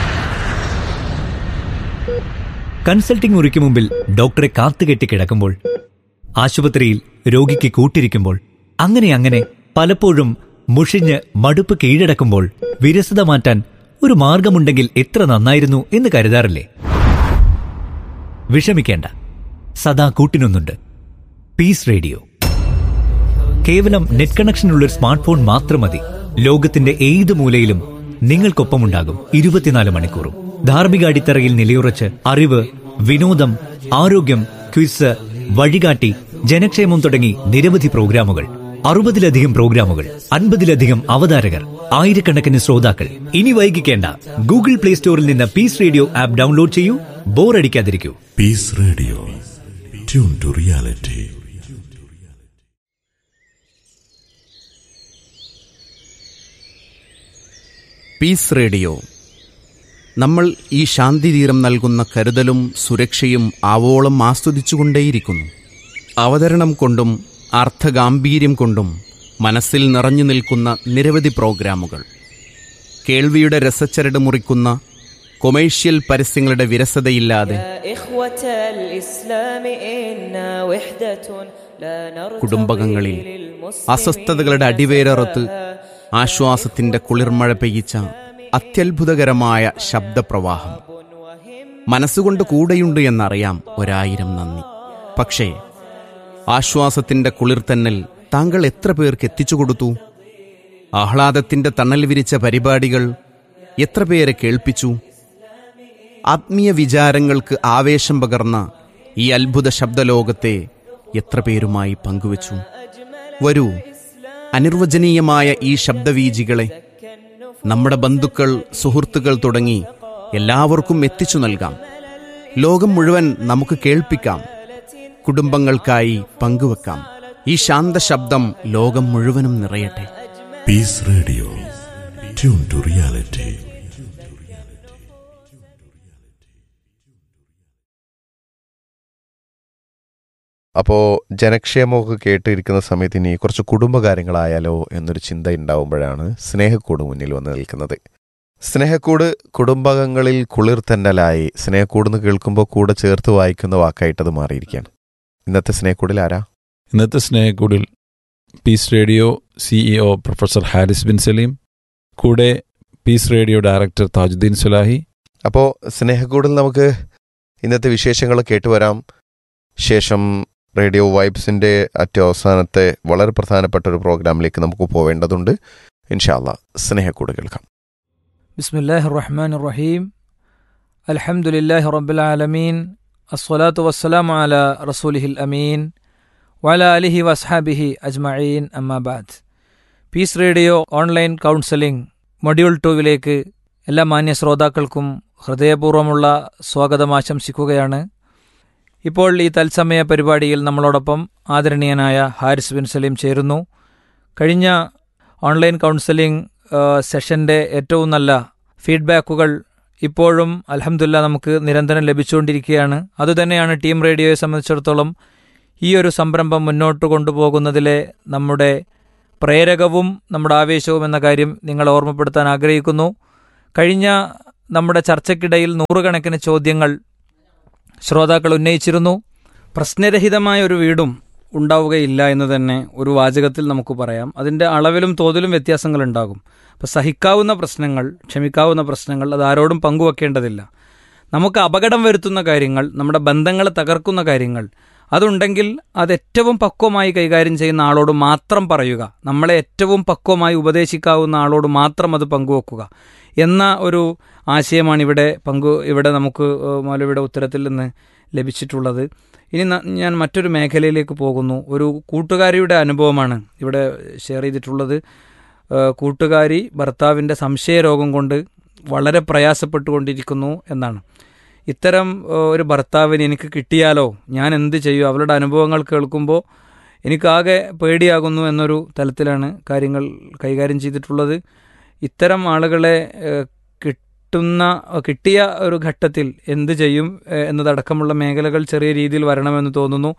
കൺസൾട്ടിംഗ് മുറിക്ക് മുമ്പിൽ ഡോക്ടറെ കാത്തുകെട്ടി കിടക്കുമ്പോൾ ആശുപത്രിയിൽ രോഗിക്ക് കൂട്ടിരിക്കുമ്പോൾ അങ്ങനെ അങ്ങനെ പലപ്പോഴും മുഷിഞ്ഞ് മടുപ്പ് കീഴടക്കുമ്പോൾ വിരസത മാറ്റാൻ ഒരു മാർഗമുണ്ടെങ്കിൽ എത്ര നന്നായിരുന്നു എന്ന് കരുതാറില്ലേ വിഷമിക്കേണ്ട സദാ കൂട്ടിനൊന്നുണ്ട് പീസ് റേഡിയോ കേവലം നെറ്റ് കണക്ഷനുള്ള ഒരു സ്മാർട്ട് ഫോൺ മാത്രം മതി ലോകത്തിന്റെ ഏത് മൂലയിലും നിങ്ങൾക്കൊപ്പമുണ്ടാകും ഇരുപത്തിനാല് മണിക്കൂറും ധാർമ്മിക അടിത്തറയിൽ നിലയുറച്ച് അറിവ് വിനോദം ആരോഗ്യം ക്വിസ് വഴികാട്ടി ജനക്ഷേമം തുടങ്ങി നിരവധി പ്രോഗ്രാമുകൾ അറുപതിലധികം പ്രോഗ്രാമുകൾ അൻപതിലധികം അവതാരകർ ആയിരക്കണക്കിന് ശ്രോതാക്കൾ ഇനി വൈകിക്കേണ്ട ഗൂഗിൾ പ്ലേ സ്റ്റോറിൽ നിന്ന് പീസ് റേഡിയോ ആപ്പ് ഡൗൺലോഡ് ചെയ്യൂ ബോറടിക്കാതിരിക്കൂ Peace Radio. Tune to reality. Peace Radio നമ്മൾ ഈ ശാന്തിതീരം നൽകുന്ന കരുതലും സുരക്ഷയും ആവോളം ആസ്വദിച്ചുകൊണ്ടേയിരിക്കുന്നു അവതരണം കൊണ്ടും അർത്ഥഗാംഭീര്യം കൊണ്ടും മനസ്സിൽ നിറഞ്ഞു നിൽക്കുന്ന നിരവധി പ്രോഗ്രാമുകൾ കേൾവിയുടെ രസച്ചരട് മുറിക്കുന്ന കൊമേഴ്ഷ്യൽ പരസ്യങ്ങളുടെ വിരസതയില്ലാതെ يا إخوة الإسلام إنا وحدة لا نرتضي കുടുംബകങ്ങളിൽ للمسلمين അസ്വസ്ഥതകളുടെ അടിവേരറുത്ത് ആശ്വാസത്തിന്റെ കുളിർമഴ പെയ്യിച്ച അത്യത്ഭുതകരമായ ശബ്ദപ്രവാഹം മനസ്സുകൊണ്ട് കൂടെയുണ്ട് എന്നറിയാം ഒരായിരം നന്ദി പക്ഷേ ആശ്വാസത്തിന്റെ കുളിർത്തന്നൽ താങ്കൾ എത്ര പേർക്ക് എത്തിച്ചു കൊടുത്തു ആഹ്ലാദത്തിന്റെ തണൽ വിരിച്ച പരിപാടികൾ എത്ര പേരെ കേൾപ്പിച്ചു ആത്മീയ വിചാരങ്ങൾക്ക് ആവേശം പകർന്ന ഈ അത്ഭുത ശബ്ദലോകത്തെ എത്ര പേരുമായി പങ്കുവച്ചു വരൂ അനിർവചനീയമായ ഈ ശബ്ദവീജികളെ നമ്മുടെ ബന്ധുക്കൾ സുഹൃത്തുക്കൾ തുടങ്ങി എല്ലാവർക്കും എത്തിച്ചു നൽകാം ലോകം മുഴുവൻ നമുക്ക് കേൾപ്പിക്കാം കുടുംബങ്ങൾക്കായി പങ്കുവെക്കാം ഈ ശാന്ത ശബ്ദം ലോകം മുഴുവനും നിറയട്ടെ Peace Radio. Tune to reality. അപ്പോൾ ജനക്ഷേമമൊക്കെ കേട്ടിരിക്കുന്ന സമയത്ത് ഇനി കുറച്ച് കുടുംബകാര്യങ്ങളായാലോ എന്നൊരു ചിന്ത ഉണ്ടാവുമ്പോഴാണ് സ്നേഹക്കൂട് മുന്നിൽ വന്ന് നിൽക്കുന്നത് സ്നേഹക്കൂട് കുടുംബകങ്ങളിൽ കുളിർത്തന്നലായി സ്നേഹക്കൂട് എന്ന് കേൾക്കുമ്പോൾ കൂടെ ചേർത്ത് വായിക്കുന്ന വാക്കായിട്ടത് മാറിയിരിക്കുകയാണ് ഇന്നത്തെ സ്നേഹക്കൂടിൽ ആരാ ഇന്നത്തെ സ്നേഹക്കൂടിൽ Peace Radio CEO professor Haris bin Saleem കൂടെ Peace Radio director Thajudheen Swalahi അപ്പോൾ സ്നേഹക്കൂടിൽ നമുക്ക് ഇന്നത്തെ വിശേഷങ്ങൾ കേട്ടുവരാം ശേഷം റേഡിയോ വൈബ്സിൻ്റെ ഏറ്റവും അവസാനത്തെ വളരെ പ്രധാനപ്പെട്ട ഒരു പ്രോഗ്രാമിലേക്ക് നമുക്ക് പോവേണ്ടതുണ്ട് ഇൻഷാല്ല സ്നേഹക്കൂട് കേൾക്കാം بسم الله الرحمن الرحيم الحمد لله رب العالمين الصلاة والسلام على رسوله الأمين وعلى آله وأصحابه أجمعين أما بعد Peace Radio online counselling module ടൂവിലേക്ക് എല്ലാ മാന്യ ശ്രോതാക്കൾക്കും ഹൃദയപൂർവ്വമുള്ള സ്വാഗതം ആശംസിക്കുകയാണ് ഇപ്പോൾ ഈ തത്സമയ പരിപാടിയിൽ നമ്മളോടൊപ്പം ആദരണീയനായ ഹാരിസ് ബിൻ സലീം ചേരുന്നു കഴിഞ്ഞ ഓൺലൈൻ കൗൺസിലിംഗ് സെഷൻ്റെ ഏറ്റവും നല്ല ഫീഡ്ബാക്കുകൾ ഇപ്പോഴും അലഹമുല്ല നമുക്ക് നിരന്തരം ലഭിച്ചുകൊണ്ടിരിക്കുകയാണ് അതുതന്നെയാണ് ടീം റേഡിയോയെ സംബന്ധിച്ചിടത്തോളം ഈ ഒരു സംരംഭം മുന്നോട്ട് കൊണ്ടുപോകുന്നതിലെ നമ്മുടെ പ്രേരകവും നമ്മുടെ ആവേശവും എന്ന കാര്യം നിങ്ങളെ ഓർമ്മപ്പെടുത്താൻ ആഗ്രഹിക്കുന്നു കഴിഞ്ഞ നമ്മുടെ ചർച്ചയ്ക്കിടയിൽ നൂറുകണക്കിന് ചോദ്യങ്ങൾ ശ്രോതാക്കൾ ഉന്നയിച്ചിരുന്നു പ്രശ്നരഹിതമായ ഒരു വീടും ഉണ്ടാവുകയില്ല എന്ന് തന്നെ ഒരു വാചകത്തിൽ നമുക്ക് പറയാം അതിൻ്റെ അളവിലും തോതിലും വ്യത്യാസങ്ങൾ ഉണ്ടാകും അപ്പോൾ സഹിക്കാവുന്ന പ്രശ്നങ്ങൾ ക്ഷമിക്കാവുന്ന പ്രശ്നങ്ങൾ അത് ആരോടും പങ്കുവെക്കേണ്ടതില്ല നമുക്ക് അപകടം വരുത്തുന്ന കാര്യങ്ങൾ നമ്മുടെ ബന്ധങ്ങളെ തകർക്കുന്ന കാര്യങ്ങൾ അതുണ്ടെങ്കിൽ അത് ഏറ്റവും പക്വമായി കൈകാര്യം ചെയ്യുന്ന ആളോട് മാത്രം പറയുക നമ്മളെ ഏറ്റവും പക്വമായി ഉപദേശിക്കാവുന്ന ആളോട് മാത്രം അത് പങ്കുവെക്കുക എന്ന ഒരു ആശയമാണ് ഇവിടെ പങ്കു ഇവിടെ നമുക്ക് മൗലവിയുടെ ഉത്തരത്തിൽ നിന്ന് ലഭിച്ചിട്ടുള്ളത് ഇനി ഞാൻ മറ്റൊരു മേഖലയിലേക്ക് പോകുന്നു ഒരു കൂട്ടുകാരിയുടെ അനുഭവമാണ് ഇവിടെ ഷെയർ ചെയ്തിട്ടുള്ളത് കൂട്ടുകാരി ഭർത്താവിൻ്റെ സംശയരോഗം കൊണ്ട് വളരെ പ്രയാസപ്പെട്ടുകൊണ്ടിരിക്കുന്നു എന്നാണ് ഇത്തരം ഒരു ഭർത്താവിന് എനിക്ക് കിട്ടിയാലോ ഞാൻ എന്ത് ചെയ്യും അവളുടെ അനുഭവങ്ങൾ കേൾക്കുമ്പോൾ എനിക്കാകെ പേടിയാകുന്നു എന്നൊരു തലത്തിലാണ് കാര്യങ്ങൾ കൈകാര്യം ചെയ്തിട്ടുള്ളത് ഇത്തരം ആളുകളെ കിട്ടുന്ന കിട്ടിയ ഒരു ഘട്ടത്തിൽ എന്ത് ചെയ്യും എന്നതടക്കമുള്ള മേഖലകൾ ചെറിയ രീതിയിൽ വരണമെന്ന് തോന്നുന്നു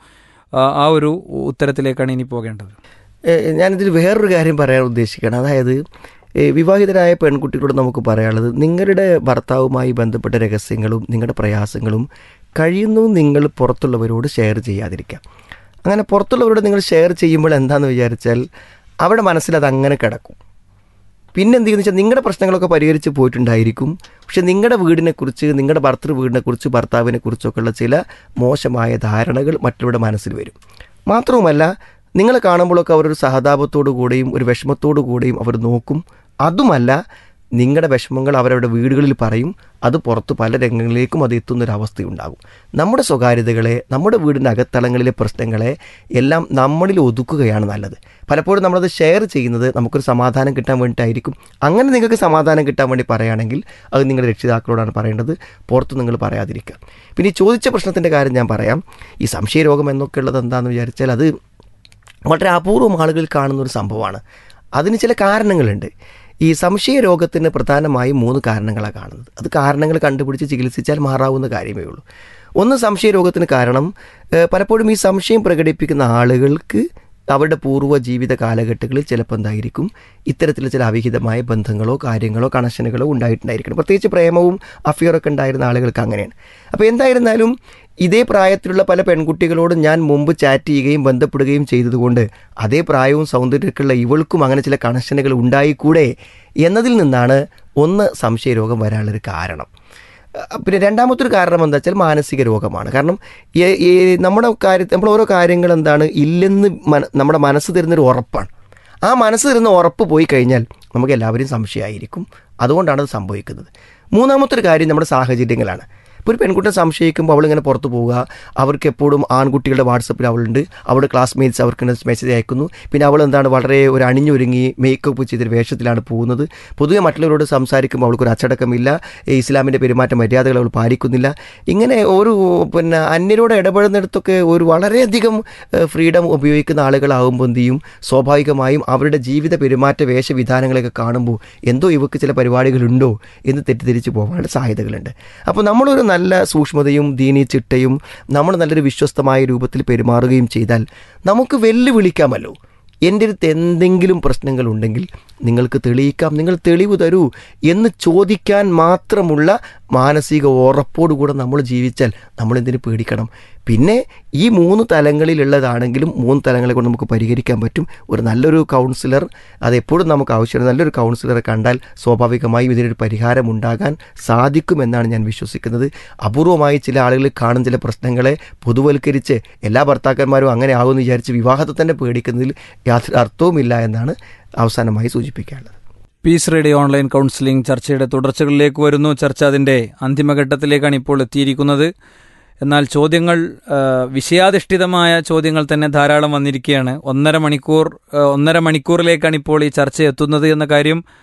ആ ഒരു ഉത്തരത്തിലേക്കാണ് ഇനി പോകേണ്ടത് ഞാനിതിൽ വേറൊരു കാര്യം പറയാൻ ഉദ്ദേശിക്കുകയാണ് അതായത് വിവാഹിതരായ പെൺകുട്ടികളോട് നമുക്ക് പറയാനുള്ളത് നിങ്ങളുടെ ഭർത്താവുമായി ബന്ധപ്പെട്ട രഹസ്യങ്ങളും നിങ്ങളുടെ പ്രയാസങ്ങളും കഴിയുന്നു നിങ്ങൾ പുറത്തുള്ളവരോട് ഷെയർ ചെയ്യാതിരിക്കാം അങ്ങനെ പുറത്തുള്ളവരോട് നിങ്ങൾ ഷെയർ ചെയ്യുമ്പോൾ എന്താണെന്ന് വിചാരിച്ചാൽ അവരുടെ മനസ്സിൽ അത് അങ്ങനെ കിടക്കും പിന്നെ എന്ത് ചെയ്യുന്നത് വെച്ചാൽ നിങ്ങളുടെ പ്രശ്നങ്ങളൊക്കെ പരിഹരിച്ച് പോയിട്ടുണ്ടായിരിക്കും പക്ഷെ നിങ്ങളുടെ വീടിനെക്കുറിച്ച് നിങ്ങളുടെ ഭർത്തൃ വീടിനെക്കുറിച്ച് ഭർത്താവിനെ കുറിച്ചൊക്കെയുള്ള ചില മോശമായ ധാരണകൾ മറ്റുള്ളവരുടെ മനസ്സിൽ വരും മാത്രവുമല്ല നിങ്ങളെ കാണുമ്പോഴൊക്കെ അവരൊരു സഹതാപത്തോടു കൂടെയും ഒരു വിഷമത്തോടു കൂടെയും അവർ നോക്കും അതുമല്ല നിങ്ങളുടെ വിഷമങ്ങൾ അവരവരുടെ വീടുകളിൽ പറയും അത് പുറത്ത് പല രംഗങ്ങളിലേക്കും അത് എത്തുന്നൊരവസ്ഥയുണ്ടാകും നമ്മുടെ സ്വകാര്യതകളെ നമ്മുടെ വീടിൻ്റെ അകത്തളങ്ങളിലെ പ്രശ്നങ്ങളെ എല്ലാം നമ്മളിൽ ഒതുക്കുകയാണ് നല്ലത് പലപ്പോഴും നമ്മളത് ഷെയർ ചെയ്യുന്നത് നമുക്കൊരു സമാധാനം കിട്ടാൻ വേണ്ടിയിട്ടായിരിക്കും അങ്ങനെ നിങ്ങൾക്ക് സമാധാനം കിട്ടാൻ വേണ്ടി പറയുകയാണെങ്കിൽ അത് നിങ്ങളുടെ രക്ഷിതാക്കളോടാണ് പറയേണ്ടത് പുറത്ത് നിങ്ങൾ പറയാതിരിക്കുക പിന്നെ ഈ ചോദിച്ച പ്രശ്നത്തിൻ്റെ കാര്യം ഞാൻ പറയാം ഈ സംശയരോഗം എന്നൊക്കെ ഉള്ളത് എന്താണെന്ന് വിചാരിച്ചാൽ അത് വളരെ അപൂർവം ആളുകൾ കാണുന്ന ഒരു സംഭവമാണ് അതിന് ചില കാരണങ്ങളുണ്ട് ഈ സംശയ രോഗത്തിന് പ്രധാനമായും മൂന്ന് കാരണങ്ങളാണ് കാണുന്നത് അത് കാരണങ്ങൾ കണ്ടുപിടിച്ച് ചികിത്സിച്ചാൽ മാറാവുന്ന കാര്യമേ ഉള്ളൂ ഒന്ന് സംശയ രോഗത്തിന് കാരണം പലപ്പോഴും ഈ സംശയം പ്രകടിപ്പിക്കുന്ന ആളുകൾക്ക് അവരുടെ പൂർവ്വ ജീവിത കാലഘട്ടങ്ങളിൽ ചിലപ്പോൾ എന്തായിരിക്കും ഇത്തരത്തിൽ ചില അവിഹിതമായ ബന്ധങ്ങളോ കാര്യങ്ങളോ കണക്ഷനുകളോ ഉണ്ടായിട്ടുണ്ടായിരിക്കണം പ്രത്യേകിച്ച് പ്രേമവും അഫിയറൊക്കെ ഉണ്ടായിരുന്ന ആളുകൾക്ക് അങ്ങനെയാണ് അപ്പോൾ എന്തായിരുന്നാലും ഇതേ പ്രായത്തിലുള്ള പല പെൺകുട്ടികളോട് ഞാൻ മുമ്പ് ചാറ്റ് ചെയ്യുകയും ബന്ധപ്പെടുകയും ചെയ്തതുകൊണ്ട് അതേ പ്രായവും സൗന്ദര്യമൊക്കെയുള്ള ഇവൾക്കും അങ്ങനെ ചില കണക്ഷനുകൾ ഉണ്ടായിക്കൂടെ എന്നതിൽ നിന്നാണ് ഒന്ന് സംശയരോഗം വരാനുള്ളൊരു കാരണം പിന്നെ രണ്ടാമത്തൊരു കാരണം എന്താ വെച്ചാൽ മാനസിക രോഗമാണ് കാരണം നമ്മുടെ കാര്യത്തിൽ നമ്മൾ ഓരോ കാര്യങ്ങൾ എന്താണ് ഇല്ലെന്ന് നമ്മുടെ മനസ്സ് തരുന്നൊരു ഉറപ്പാണ് ആ മനസ്സ് തരുന്ന ഉറപ്പ് പോയി കഴിഞ്ഞാൽ നമുക്ക് എല്ലാവരും സംശയമായിരിക്കും അതുകൊണ്ടാണ് അത് സംഭവിക്കുന്നത് മൂന്നാമത്തൊരു കാര്യം നമ്മുടെ സാഹചര്യങ്ങളാണ് ഇപ്പോൾ ഒരു പെൺകുട്ടിയെ സംശയിക്കുമ്പോൾ അവളിങ്ങനെ പുറത്ത് പോവുക അവർക്ക് എപ്പോഴും ആൺകുട്ടികളുടെ വാട്സപ്പിൽ അവളുണ്ട് അവളുടെ ക്ലാസ്മേറ്റ്സ് അവർക്ക് മെസ്സേജ് അയക്കുന്നു പിന്നെ അവൾ എന്താണ് വളരെ ഒരു അണിഞ്ഞൊരുങ്ങി മേക്കപ്പ് ചെയ്തൊരു വേഷത്തിലാണ് പോകുന്നത് പൊതുവെ മറ്റുള്ളവരോട് സംസാരിക്കുമ്പോൾ അവൾക്കൊരു അച്ചടക്കമില്ല ഇസ്ലാമിൻ്റെ പെരുമാറ്റ മര്യാദകൾ അവൾ പാലിക്കുന്നില്ല ഇങ്ങനെ ഒരു പിന്നെ അന്യരോട് ഇടപെടുന്നിടത്തൊക്കെ ഒരു വളരെയധികം ഫ്രീഡം ഉപയോഗിക്കുന്ന ആളുകളാകുമ്പോൾ എന്ത് ചെയ്യും സ്വാഭാവികമായും അവരുടെ ജീവിത പെരുമാറ്റ വേഷവിധാനങ്ങളൊക്കെ കാണുമ്പോൾ എന്തോ ഇവർക്ക് ചില പരിപാടികളുണ്ടോ എന്ന് തെറ്റിദ്ധരിച്ച് പോകാനുള്ള സാധ്യതകളുണ്ട് അപ്പോൾ നമ്മളൊരു നല്ല സൂക്ഷ്മതയും ദീനീ ചിട്ടയും നമ്മൾ നല്ലൊരു വിശ്വസ്തമായ രൂപത്തിൽ പെരുമാറുകയും ചെയ്താൽ നമുക്ക് വെല്ലുവിളിക്കാമല്ലോ എൻ്റെ അടുത്ത് എന്തെങ്കിലും പ്രശ്നങ്ങളുണ്ടെങ്കിൽ നിങ്ങൾക്ക് തെളിയിക്കാം നിങ്ങൾ തെളിവ് തരൂ എന്ന് ചോദിക്കാൻ മാത്രമുള്ള മാനസിക ഉറപ്പോടുകൂടെ നമ്മൾ ജീവിച്ചാൽ നമ്മൾ എന്തിനു പേടിക്കണം പിന്നെ ഈ മൂന്ന് തലങ്ങളിലുള്ളതാണെങ്കിലും മൂന്ന് തലങ്ങളെ കൊണ്ട് നമുക്ക് പരിഹരിക്കാൻ പറ്റും ഒരു നല്ലൊരു കൗൺസിലർ അതെപ്പോഴും നമുക്ക് ആവശ്യമാണ് നല്ലൊരു കൗൺസിലറെ കണ്ടാൽ സ്വാഭാവികമായും ഇതിനൊരു പരിഹാരം ഉണ്ടാകാൻ സാധിക്കുമെന്നാണ് ഞാൻ വിശ്വസിക്കുന്നത് അപൂർവമായി ചില ആളുകൾ കാണുന്ന ചില പ്രശ്നങ്ങളെ പൊതുവൽക്കരിച്ച് എല്ലാ ഭർത്താക്കന്മാരും അങ്ങനെ ആകുമെന്ന് വിചാരിച്ച് വിവാഹത്തെ തന്നെ പേടിക്കുന്നതിൽ യാതൊരു അർത്ഥവുമില്ല എന്നാണ് അവസാനമായി സൂചിപ്പിക്കാനുള്ളത് പീസ് റേഡിയോ ഓൺലൈൻ കൗൺസിലിംഗ് ചർച്ചയുടെ തുടർച്ചകളിലേക്ക് വരുന്നു ചർച്ച അതിൻ്റെ അന്തിമഘട്ടത്തിലേക്കാണ് ഇപ്പോൾ എത്തിയിരിക്കുന്നത് എന്നാൽ ചോദ്യങ്ങൾ വിഷയാധിഷ്ഠിതമായ ചോദ്യങ്ങൾ തന്നെ ധാരാളം വന്നിരിക്കുകയാണ് ഒന്നര മണിക്കൂർ ഒന്നര മണിക്കൂറിലേക്കാണ് ഇപ്പോൾ ഈ ചർച്ച എത്തുന്നത് എന്ന കാര്യം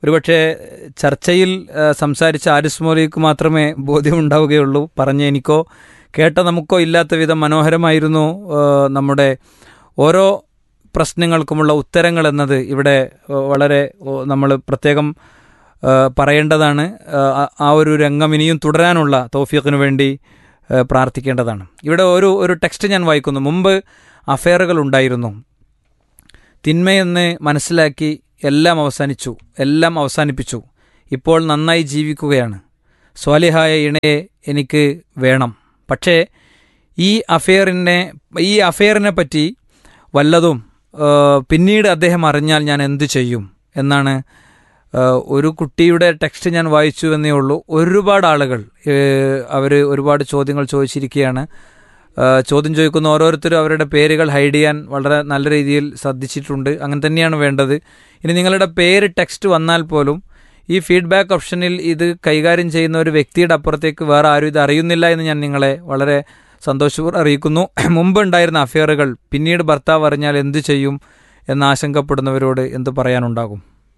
ഒരുപക്ഷെ ചർച്ചയിൽ ആ, സംസാരിച്ച ആരിസ് മൗലിക്ക് മാത്രമേ ബോധ്യമുണ്ടാവുകയുള്ളൂ പറഞ്ഞ എനിക്കോ കേട്ട നമുക്കോ ഇല്ലാത്ത വിധം മനോഹരമായിരുന്നു ആ, നമ്മുടെ ഓരോ പ്രശ്നങ്ങൾക്കുമുള്ള ഉത്തരങ്ങൾ എന്നത് ഇവിടെ ആ, വളരെ നമ്മൾ പ്രത്യേകം ആ, പറയേണ്ടതാണ് ആ, ആ ഒരു രംഗം ഇനിയും തുടരാനുള്ള തൗഫീഖിനു വേണ്ടി ആ, പ്രാർത്ഥിക്കേണ്ടതാണ് ഇവിടെ ഒരു ഒരു ടെക്സ്റ്റ് ഞാൻ വായിക്കുന്നു മുമ്പ് അഫെയറുകൾ ഉണ്ടായിരുന്നു തിന്മയെന്ന് മനസ്സിലാക്കി എല്ലാം അവസാനിച്ചു എല്ലാം അവസാനിപ്പിച്ചു ഇപ്പോൾ നന്നായി ജീവിക്കുകയാണ് സ്വാലിഹായ ഇണയെ എനിക്ക് വേണം പക്ഷേ ഈ അഫെയറിനെ ഈ അഫെയറിനെ പറ്റി വല്ലതും ആ, പിന്നീട് അദ്ദേഹം അറിഞ്ഞാൽ ഞാൻ എന്തു ചെയ്യും എന്നാണ് ആ, ഒരു കുട്ടിയുടെ ടെക്സ്റ്റ് ഞാൻ വായിച്ചു എന്നേ ഉള്ളൂ ഒരുപാട് ആളുകൾ അവർ ഒരുപാട് ചോദ്യങ്ങൾ ചോദിച്ചിരിക്കുകയാണ് ആ, ചോദ്യം ചോദിക്കുന്ന ഓരോരുത്തരും അവരുടെ പേരുകൾ ഹൈഡ് ചെയ്യാൻ വളരെ നല്ല രീതിയിൽ ശ്രദ്ധിച്ചിട്ടുണ്ട് അങ്ങനെ തന്നെയാണ് വേണ്ടത് ഇനി നിങ്ങളുടെ പേര് ടെക്സ്റ്റ് വന്നാൽ പോലും ഈ ഫീഡ്ബാക്ക് ഓപ്ഷനിൽ ഇത് കൈകാര്യം ചെയ്യുന്ന ഒരു വ്യക്തിയുടെ അപ്പുറത്തേക്ക് വേറെ ആരും ഇത് അറിയുന്നില്ല എന്ന് ഞാൻ നിങ്ങളെ വളരെ സന്തോഷപൂർവ്വം അറിയിക്കുന്നു മുമ്പ് ഉണ്ടായിരുന്ന അഫെയറുകൾ പിന്നീട് ഭർത്താവ് അറിഞ്ഞാൽ എന്തു ചെയ്യും എന്ന് ആശങ്കപ്പെടുന്നവരോട് എന്ത് പറയാനുണ്ടാകും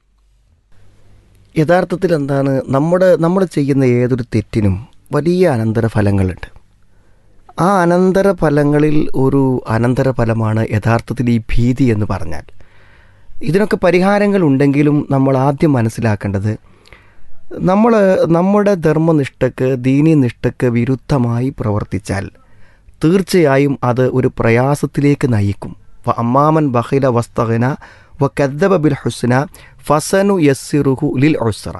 യഥാർത്ഥത്തിൽ എന്താണ് നമ്മുടെ നമ്മൾ ചെയ്യുന്ന ഏതൊരു തെറ്റിനും വലിയ അനന്തരഫലങ്ങളുണ്ട് ആ അനന്തരഫലങ്ങളിൽ ഒരു അനന്തരഫലമാണ് യഥാർത്ഥത്തിൽ ഈ ഭീതി എന്ന് പറഞ്ഞാൽ ഇതിനൊക്കെ പരിഹാരങ്ങൾ ഉണ്ടെങ്കിലും നമ്മൾ ആദ്യം മനസ്സിലാക്കേണ്ടത് നമ്മൾ നമ്മുടെ ധർമ്മനിഷ്ഠക്ക് ദീനീനിഷ്ഠക്ക് വിരുദ്ധമായി പ്രവർത്തിച്ചാൽ തീർച്ചയായും അത് ഒരു പ്രയാസത്തിലേക്ക് നയിക്കും വ അമ്മാമൻ ബഹില വസ്തകന വ കദ്ദബ ബിൽ ഹുസ്ന ഫസനു യസ്സിറുഹു ലിൽ ഉസ്ര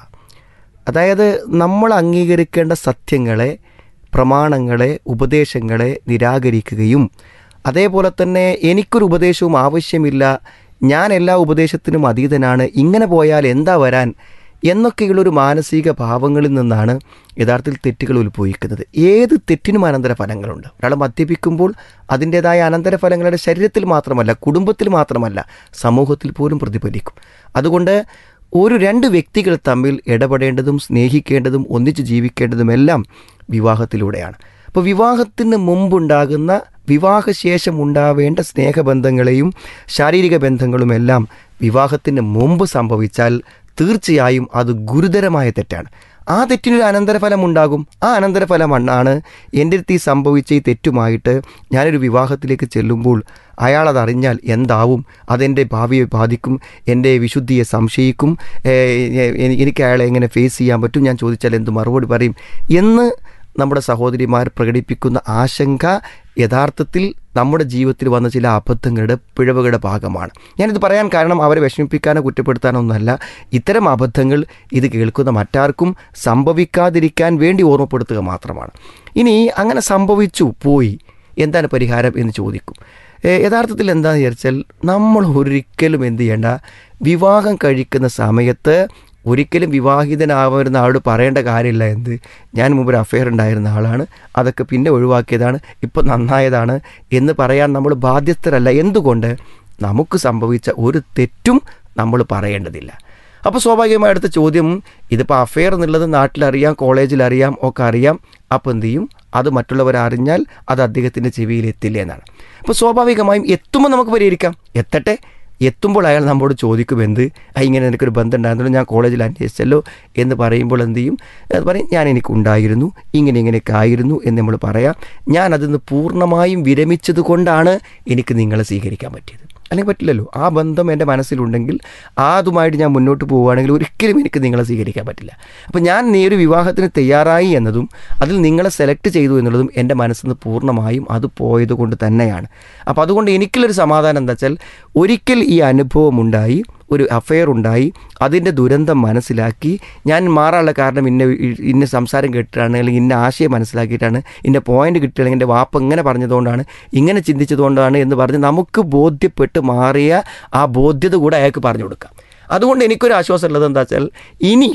അതായത് നമ്മൾ അംഗീകരിക്കേണ്ട സത്യങ്ങളെ പ്രമാണങ്ങളെ ഉപദേശങ്ങളെ നിരാകരിക്കുകയും അതേപോലെ തന്നെ എനിക്കൊരു ഉപദേശവും ആവശ്യമില്ല ഞാൻ എല്ലാ ഉപദേശത്തിനും അതീതനാണ് ഇങ്ങനെ പോയാൽ എന്താ വരാൻ എന്നൊക്കെയുള്ളൊരു മാനസിക ഭാവങ്ങളിൽ നിന്നാണ് യഥാർത്ഥത്തിൽ തെറ്റുകൾ ഉത്ഭവിക്കുന്നത് ഏത് തെറ്റിനും അനന്തരഫലങ്ങളുണ്ട് ഒരാൾ മദ്യപിക്കുമ്പോൾ അതിൻ്റേതായ അനന്തരഫലങ്ങളുടെ ശരീരത്തിൽ മാത്രമല്ല കുടുംബത്തിൽ മാത്രമല്ല സമൂഹത്തിൽ പോലും പ്രതിഫലിക്കും അതുകൊണ്ട് ഒരു രണ്ട് വ്യക്തികൾ തമ്മിൽ ഇടപെടേണ്ടതും സ്നേഹിക്കേണ്ടതും ഒന്നിച്ച് ജീവിക്കേണ്ടതുമെല്ലാം വിവാഹത്തിലൂടെയാണ് അപ്പോൾ വിവാഹത്തിന് മുമ്പുണ്ടാകുന്ന വിവാഹശേഷം ഉണ്ടാവേണ്ട സ്നേഹബന്ധങ്ങളെയും ശാരീരിക ബന്ധങ്ങളുമെല്ലാം വിവാഹത്തിന് മുമ്പ് സംഭവിച്ചാൽ തീർച്ചയായും അത് ഗുരുതരമായ തെറ്റാണ് ആ തെറ്റിനൊരു അനന്തരഫലം ഉണ്ടാകും ആ അനന്തരഫലമാണ് എൻ്റെ അടുത്ത് ഈ സംഭവിച്ച ഈ തെറ്റുമായിട്ട് ഞാനൊരു വിവാഹത്തിലേക്ക് ചെല്ലുമ്പോൾ അയാളത് അറിഞ്ഞാൽ എന്താവും അതെൻ്റെ ഭാവിയെ ബാധിക്കും എൻ്റെ വിശുദ്ധിയെ സംശയിക്കും ഏഹ് എ- എനിക്ക് അയാളെ എങ്ങനെ ഫേസ് ചെയ്യാൻ പറ്റും ഞാൻ ചോദിച്ചാൽ എന്ത് മറുപടി പറയും എന്ന് നമ്മുടെ സഹോദരിമാർ പ്രകടിപ്പിക്കുന്ന ആശങ്ക യഥാർത്ഥത്തിൽ നമ്മുടെ ജീവിതത്തിൽ വന്ന ചില അബദ്ധങ്ങളുടെ പിഴവുകളുടെ ഭാഗമാണ് ഞാനിത് പറയാൻ കാരണം അവരെ വിഷമിപ്പിക്കാനോ കുറ്റപ്പെടുത്താനോ ഒന്നല്ല ഇത്തരം അബദ്ധങ്ങൾ ഇത് കേൾക്കുന്ന മറ്റാർക്കും സംഭവിക്കാതിരിക്കാൻ വേണ്ടി ഓർമ്മപ്പെടുത്തുക മാത്രമാണ് ഇനി അങ്ങനെ സംഭവിച്ചു പോയി എന്താണ് പരിഹാരം എന്ന് ചോദിക്കും ഏ, യഥാർത്ഥത്തിൽ എന്താണെന്ന് വിചാരിച്ചാൽ നമ്മൾ ഒരിക്കലും എന്ത് ചെയ്യേണ്ട വിവാഹം കഴിക്കുന്ന സമയത്ത് ഒരിക്കലും വിവാഹിതനാവുന്ന ആളോട് പറയേണ്ട കാര്യമില്ല എന്ത് ഞാൻ മുമ്പ് ഒരു അഫെയർ ഉണ്ടായിരുന്ന ആളാണ് അതൊക്കെ പിന്നെ ഒഴിവാക്കിയതാണ് ഇപ്പം നന്നായതാണ് എന്ന് പറയാൻ നമ്മൾ ബാധ്യസ്ഥരല്ല എന്തുകൊണ്ട് നമുക്ക് സംഭവിച്ച ഒരു തെറ്റും നമ്മൾ പറയേണ്ടതില്ല അപ്പോൾ സ്വാഭാവികമായി അടുത്ത ചോദ്യം ഇതിപ്പോൾ അഫെയർ എന്നുള്ളത് നാട്ടിലറിയാം കോളേജിലറിയാം ഒക്കെ അറിയാം അപ്പോൾ എന്ത് ചെയ്യും അത് മറ്റുള്ളവർ അറിഞ്ഞാൽ അത് അദ്ദേഹത്തിൻ്റെ ചെവിയിൽ എത്തില്ല എന്നാണ് അപ്പോൾ സ്വാഭാവികമായും എത്തുമ്പോൾ നമുക്ക് പരിഹരിക്കാം എത്തട്ടെ എത്തുമ്പോൾ അയാൾ നമ്മോട് ചോദിക്കും എന്ത് "ആ, ഇങ്ങനെ എനിക്കൊരു ബന്ധം ഉണ്ടായിരുന്നല്ലോ ഞാൻ കോളേജിൽ അന്വേഷിച്ചല്ലോ എന്ന് പറയുമ്പോൾ എന്ത് ചെയ്യും അത് പറയും ഞാൻ എനിക്കുണ്ടായിരുന്നു ഇങ്ങനെ ഇങ്ങനെയൊക്കെ ആയിരുന്നു എന്ന് നമ്മൾ പറയാം ഞാൻ അതിൽ നിന്ന് പൂർണ്ണമായും വിരമിച്ചത് കൊണ്ടാണ് എനിക്ക് നിങ്ങളെ സ്വീകരിക്കാൻ പറ്റിയത് അല്ലെങ്കിൽ പറ്റില്ലല്ലോ ആ ബന്ധം എൻ്റെ മനസ്സിലുണ്ടെങ്കിൽ അതുമായിട്ട് ഞാൻ മുന്നോട്ട് പോവുകയാണെങ്കിൽ ഒരിക്കലും എനിക്ക് നിങ്ങളെ സ്വീകരിക്കാൻ പറ്റില്ല അപ്പോൾ ഞാൻ നീ ഒരു വിവാഹത്തിന് തയ്യാറായി എന്നതും അതിൽ നിങ്ങളെ സെലക്ട് ചെയ്തു എന്നുള്ളതും എൻ്റെ മനസ്സിൽ നിന്ന് പൂർണ്ണമായും അത് പോയത് കൊണ്ട് തന്നെയാണ് അപ്പോൾ അതുകൊണ്ട് എനിക്കുള്ളൊരു സമാധാനം എന്താ വെച്ചാൽ ഒരിക്കൽ ഈ അനുഭവം ഉണ്ടായി ഒരു അഫെയർ ഉണ്ടായി അതിൻ്റെ ദുരന്തം മനസ്സിലാക്കി ഞാൻ മാറാനുള്ള കാരണം ഇന്ന ഇന്ന സംസാരം കേട്ടിട്ടാണ് അല്ലെങ്കിൽ ഇന്ന ആശയം മനസ്സിലാക്കിയിട്ടാണ് ഇന്ന പോയിന്റ് കിട്ടുകയാണെങ്കിൽ എൻ്റെ വാപ്പ ഇങ്ങനെ പറഞ്ഞതുകൊണ്ടാണ് ഇങ്ങനെ ചിന്തിച്ചതുകൊണ്ടാണ് എന്ന് പറഞ്ഞ് നമുക്ക് ബോധ്യപ്പെട്ട് മാറിയ ആ ബോധ്യത കൂടെ അയാൾക്ക് പറഞ്ഞു കൊടുക്കാം അതുകൊണ്ട് എനിക്കൊരു ആശ്വാസം ഉള്ളത് എന്താ വെച്ചാൽ ഇനി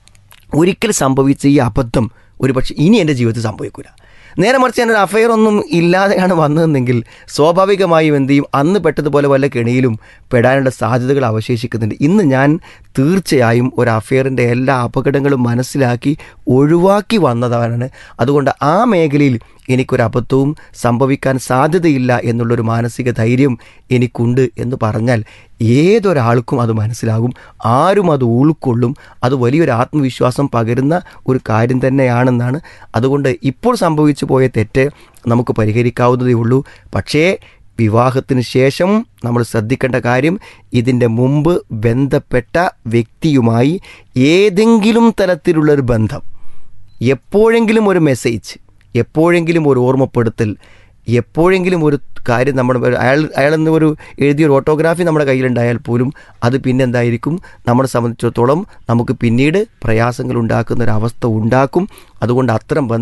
ഒരിക്കൽ സംഭവിച്ച ഈ അബദ്ധം ഒരു പക്ഷേ ഇനി എൻ്റെ ജീവിതത്തിൽ സംഭവിക്കില്ല നേരെ മറിച്ച് ഞാനൊരു അഫയർ ഒന്നും ഇല്ലാതെയാണ് വന്നതെങ്കിൽ സ്വാഭാവികമായും എന്ത് ചെയ്യും അന്ന് പെട്ടതുപോലെ വല്ല കെണിയിലും പെടാനുള്ള സാധ്യതകൾ അവശേഷിക്കുന്നുണ്ട് ഇന്ന് ഞാൻ തീർച്ചയായും ഒരു അഫയറിൻ്റെ എല്ലാ അപകടങ്ങളും മനസ്സിലാക്കി ഒഴിവാക്കി വന്നതാണ് അതുകൊണ്ട് ആ മേഖലയിൽ എനിക്കൊരു അബദ്ധവും സംഭവിക്കാൻ സാധ്യതയില്ല എന്നുള്ളൊരു മാനസിക ധൈര്യം എനിക്കുണ്ട് എന്ന് പറഞ്ഞാൽ ഏതൊരാൾക്കും അത് മനസ്സിലാകും ആരും അത് ഉൾക്കൊള്ളും അത് വലിയൊരു ആത്മവിശ്വാസം പകരുന്ന ഒരു കാര്യം തന്നെയാണെന്നാണ് അതുകൊണ്ട് ഇപ്പോൾ സംഭവിച്ചു പോയ തെറ്റ് നമുക്ക് പരിഹരിക്കാവുന്നതേ ഉള്ളൂ പക്ഷേ വിവാഹത്തിന് ശേഷം നമ്മൾ ശ്രദ്ധിക്കേണ്ട കാര്യം ഇതിൻ്റെ മുമ്പ് ബന്ധപ്പെട്ട വ്യക്തിയുമായി ഏതെങ്കിലും തരത്തിലുള്ളൊരു ബന്ധം എപ്പോഴെങ്കിലും ഒരു മെസ്സേജ് എപ്പോഴെങ്കിലും ഒരു ഓർമ്മപ്പെടുത്തൽ എപ്പോഴെങ്കിലും ഒരു കാര്യം നമ്മുടെ അയാൾ അയാളെന്ന് ഒരു എഴുതിയ ഒരു ഓട്ടോഗ്രാഫി നമ്മുടെ കയ്യിലുണ്ടായാൽ പോലും അത് പിന്നെ എന്തായിരിക്കും നമ്മളെ സംബന്ധിച്ചിടത്തോളം നമുക്ക് പിന്നീട് പ്രയാസങ്ങൾ ഉണ്ടാക്കുന്ന ഒരു അവസ്ഥ ഉണ്ടാക്കും അതുകൊണ്ട് അത്തരം ബന്ധം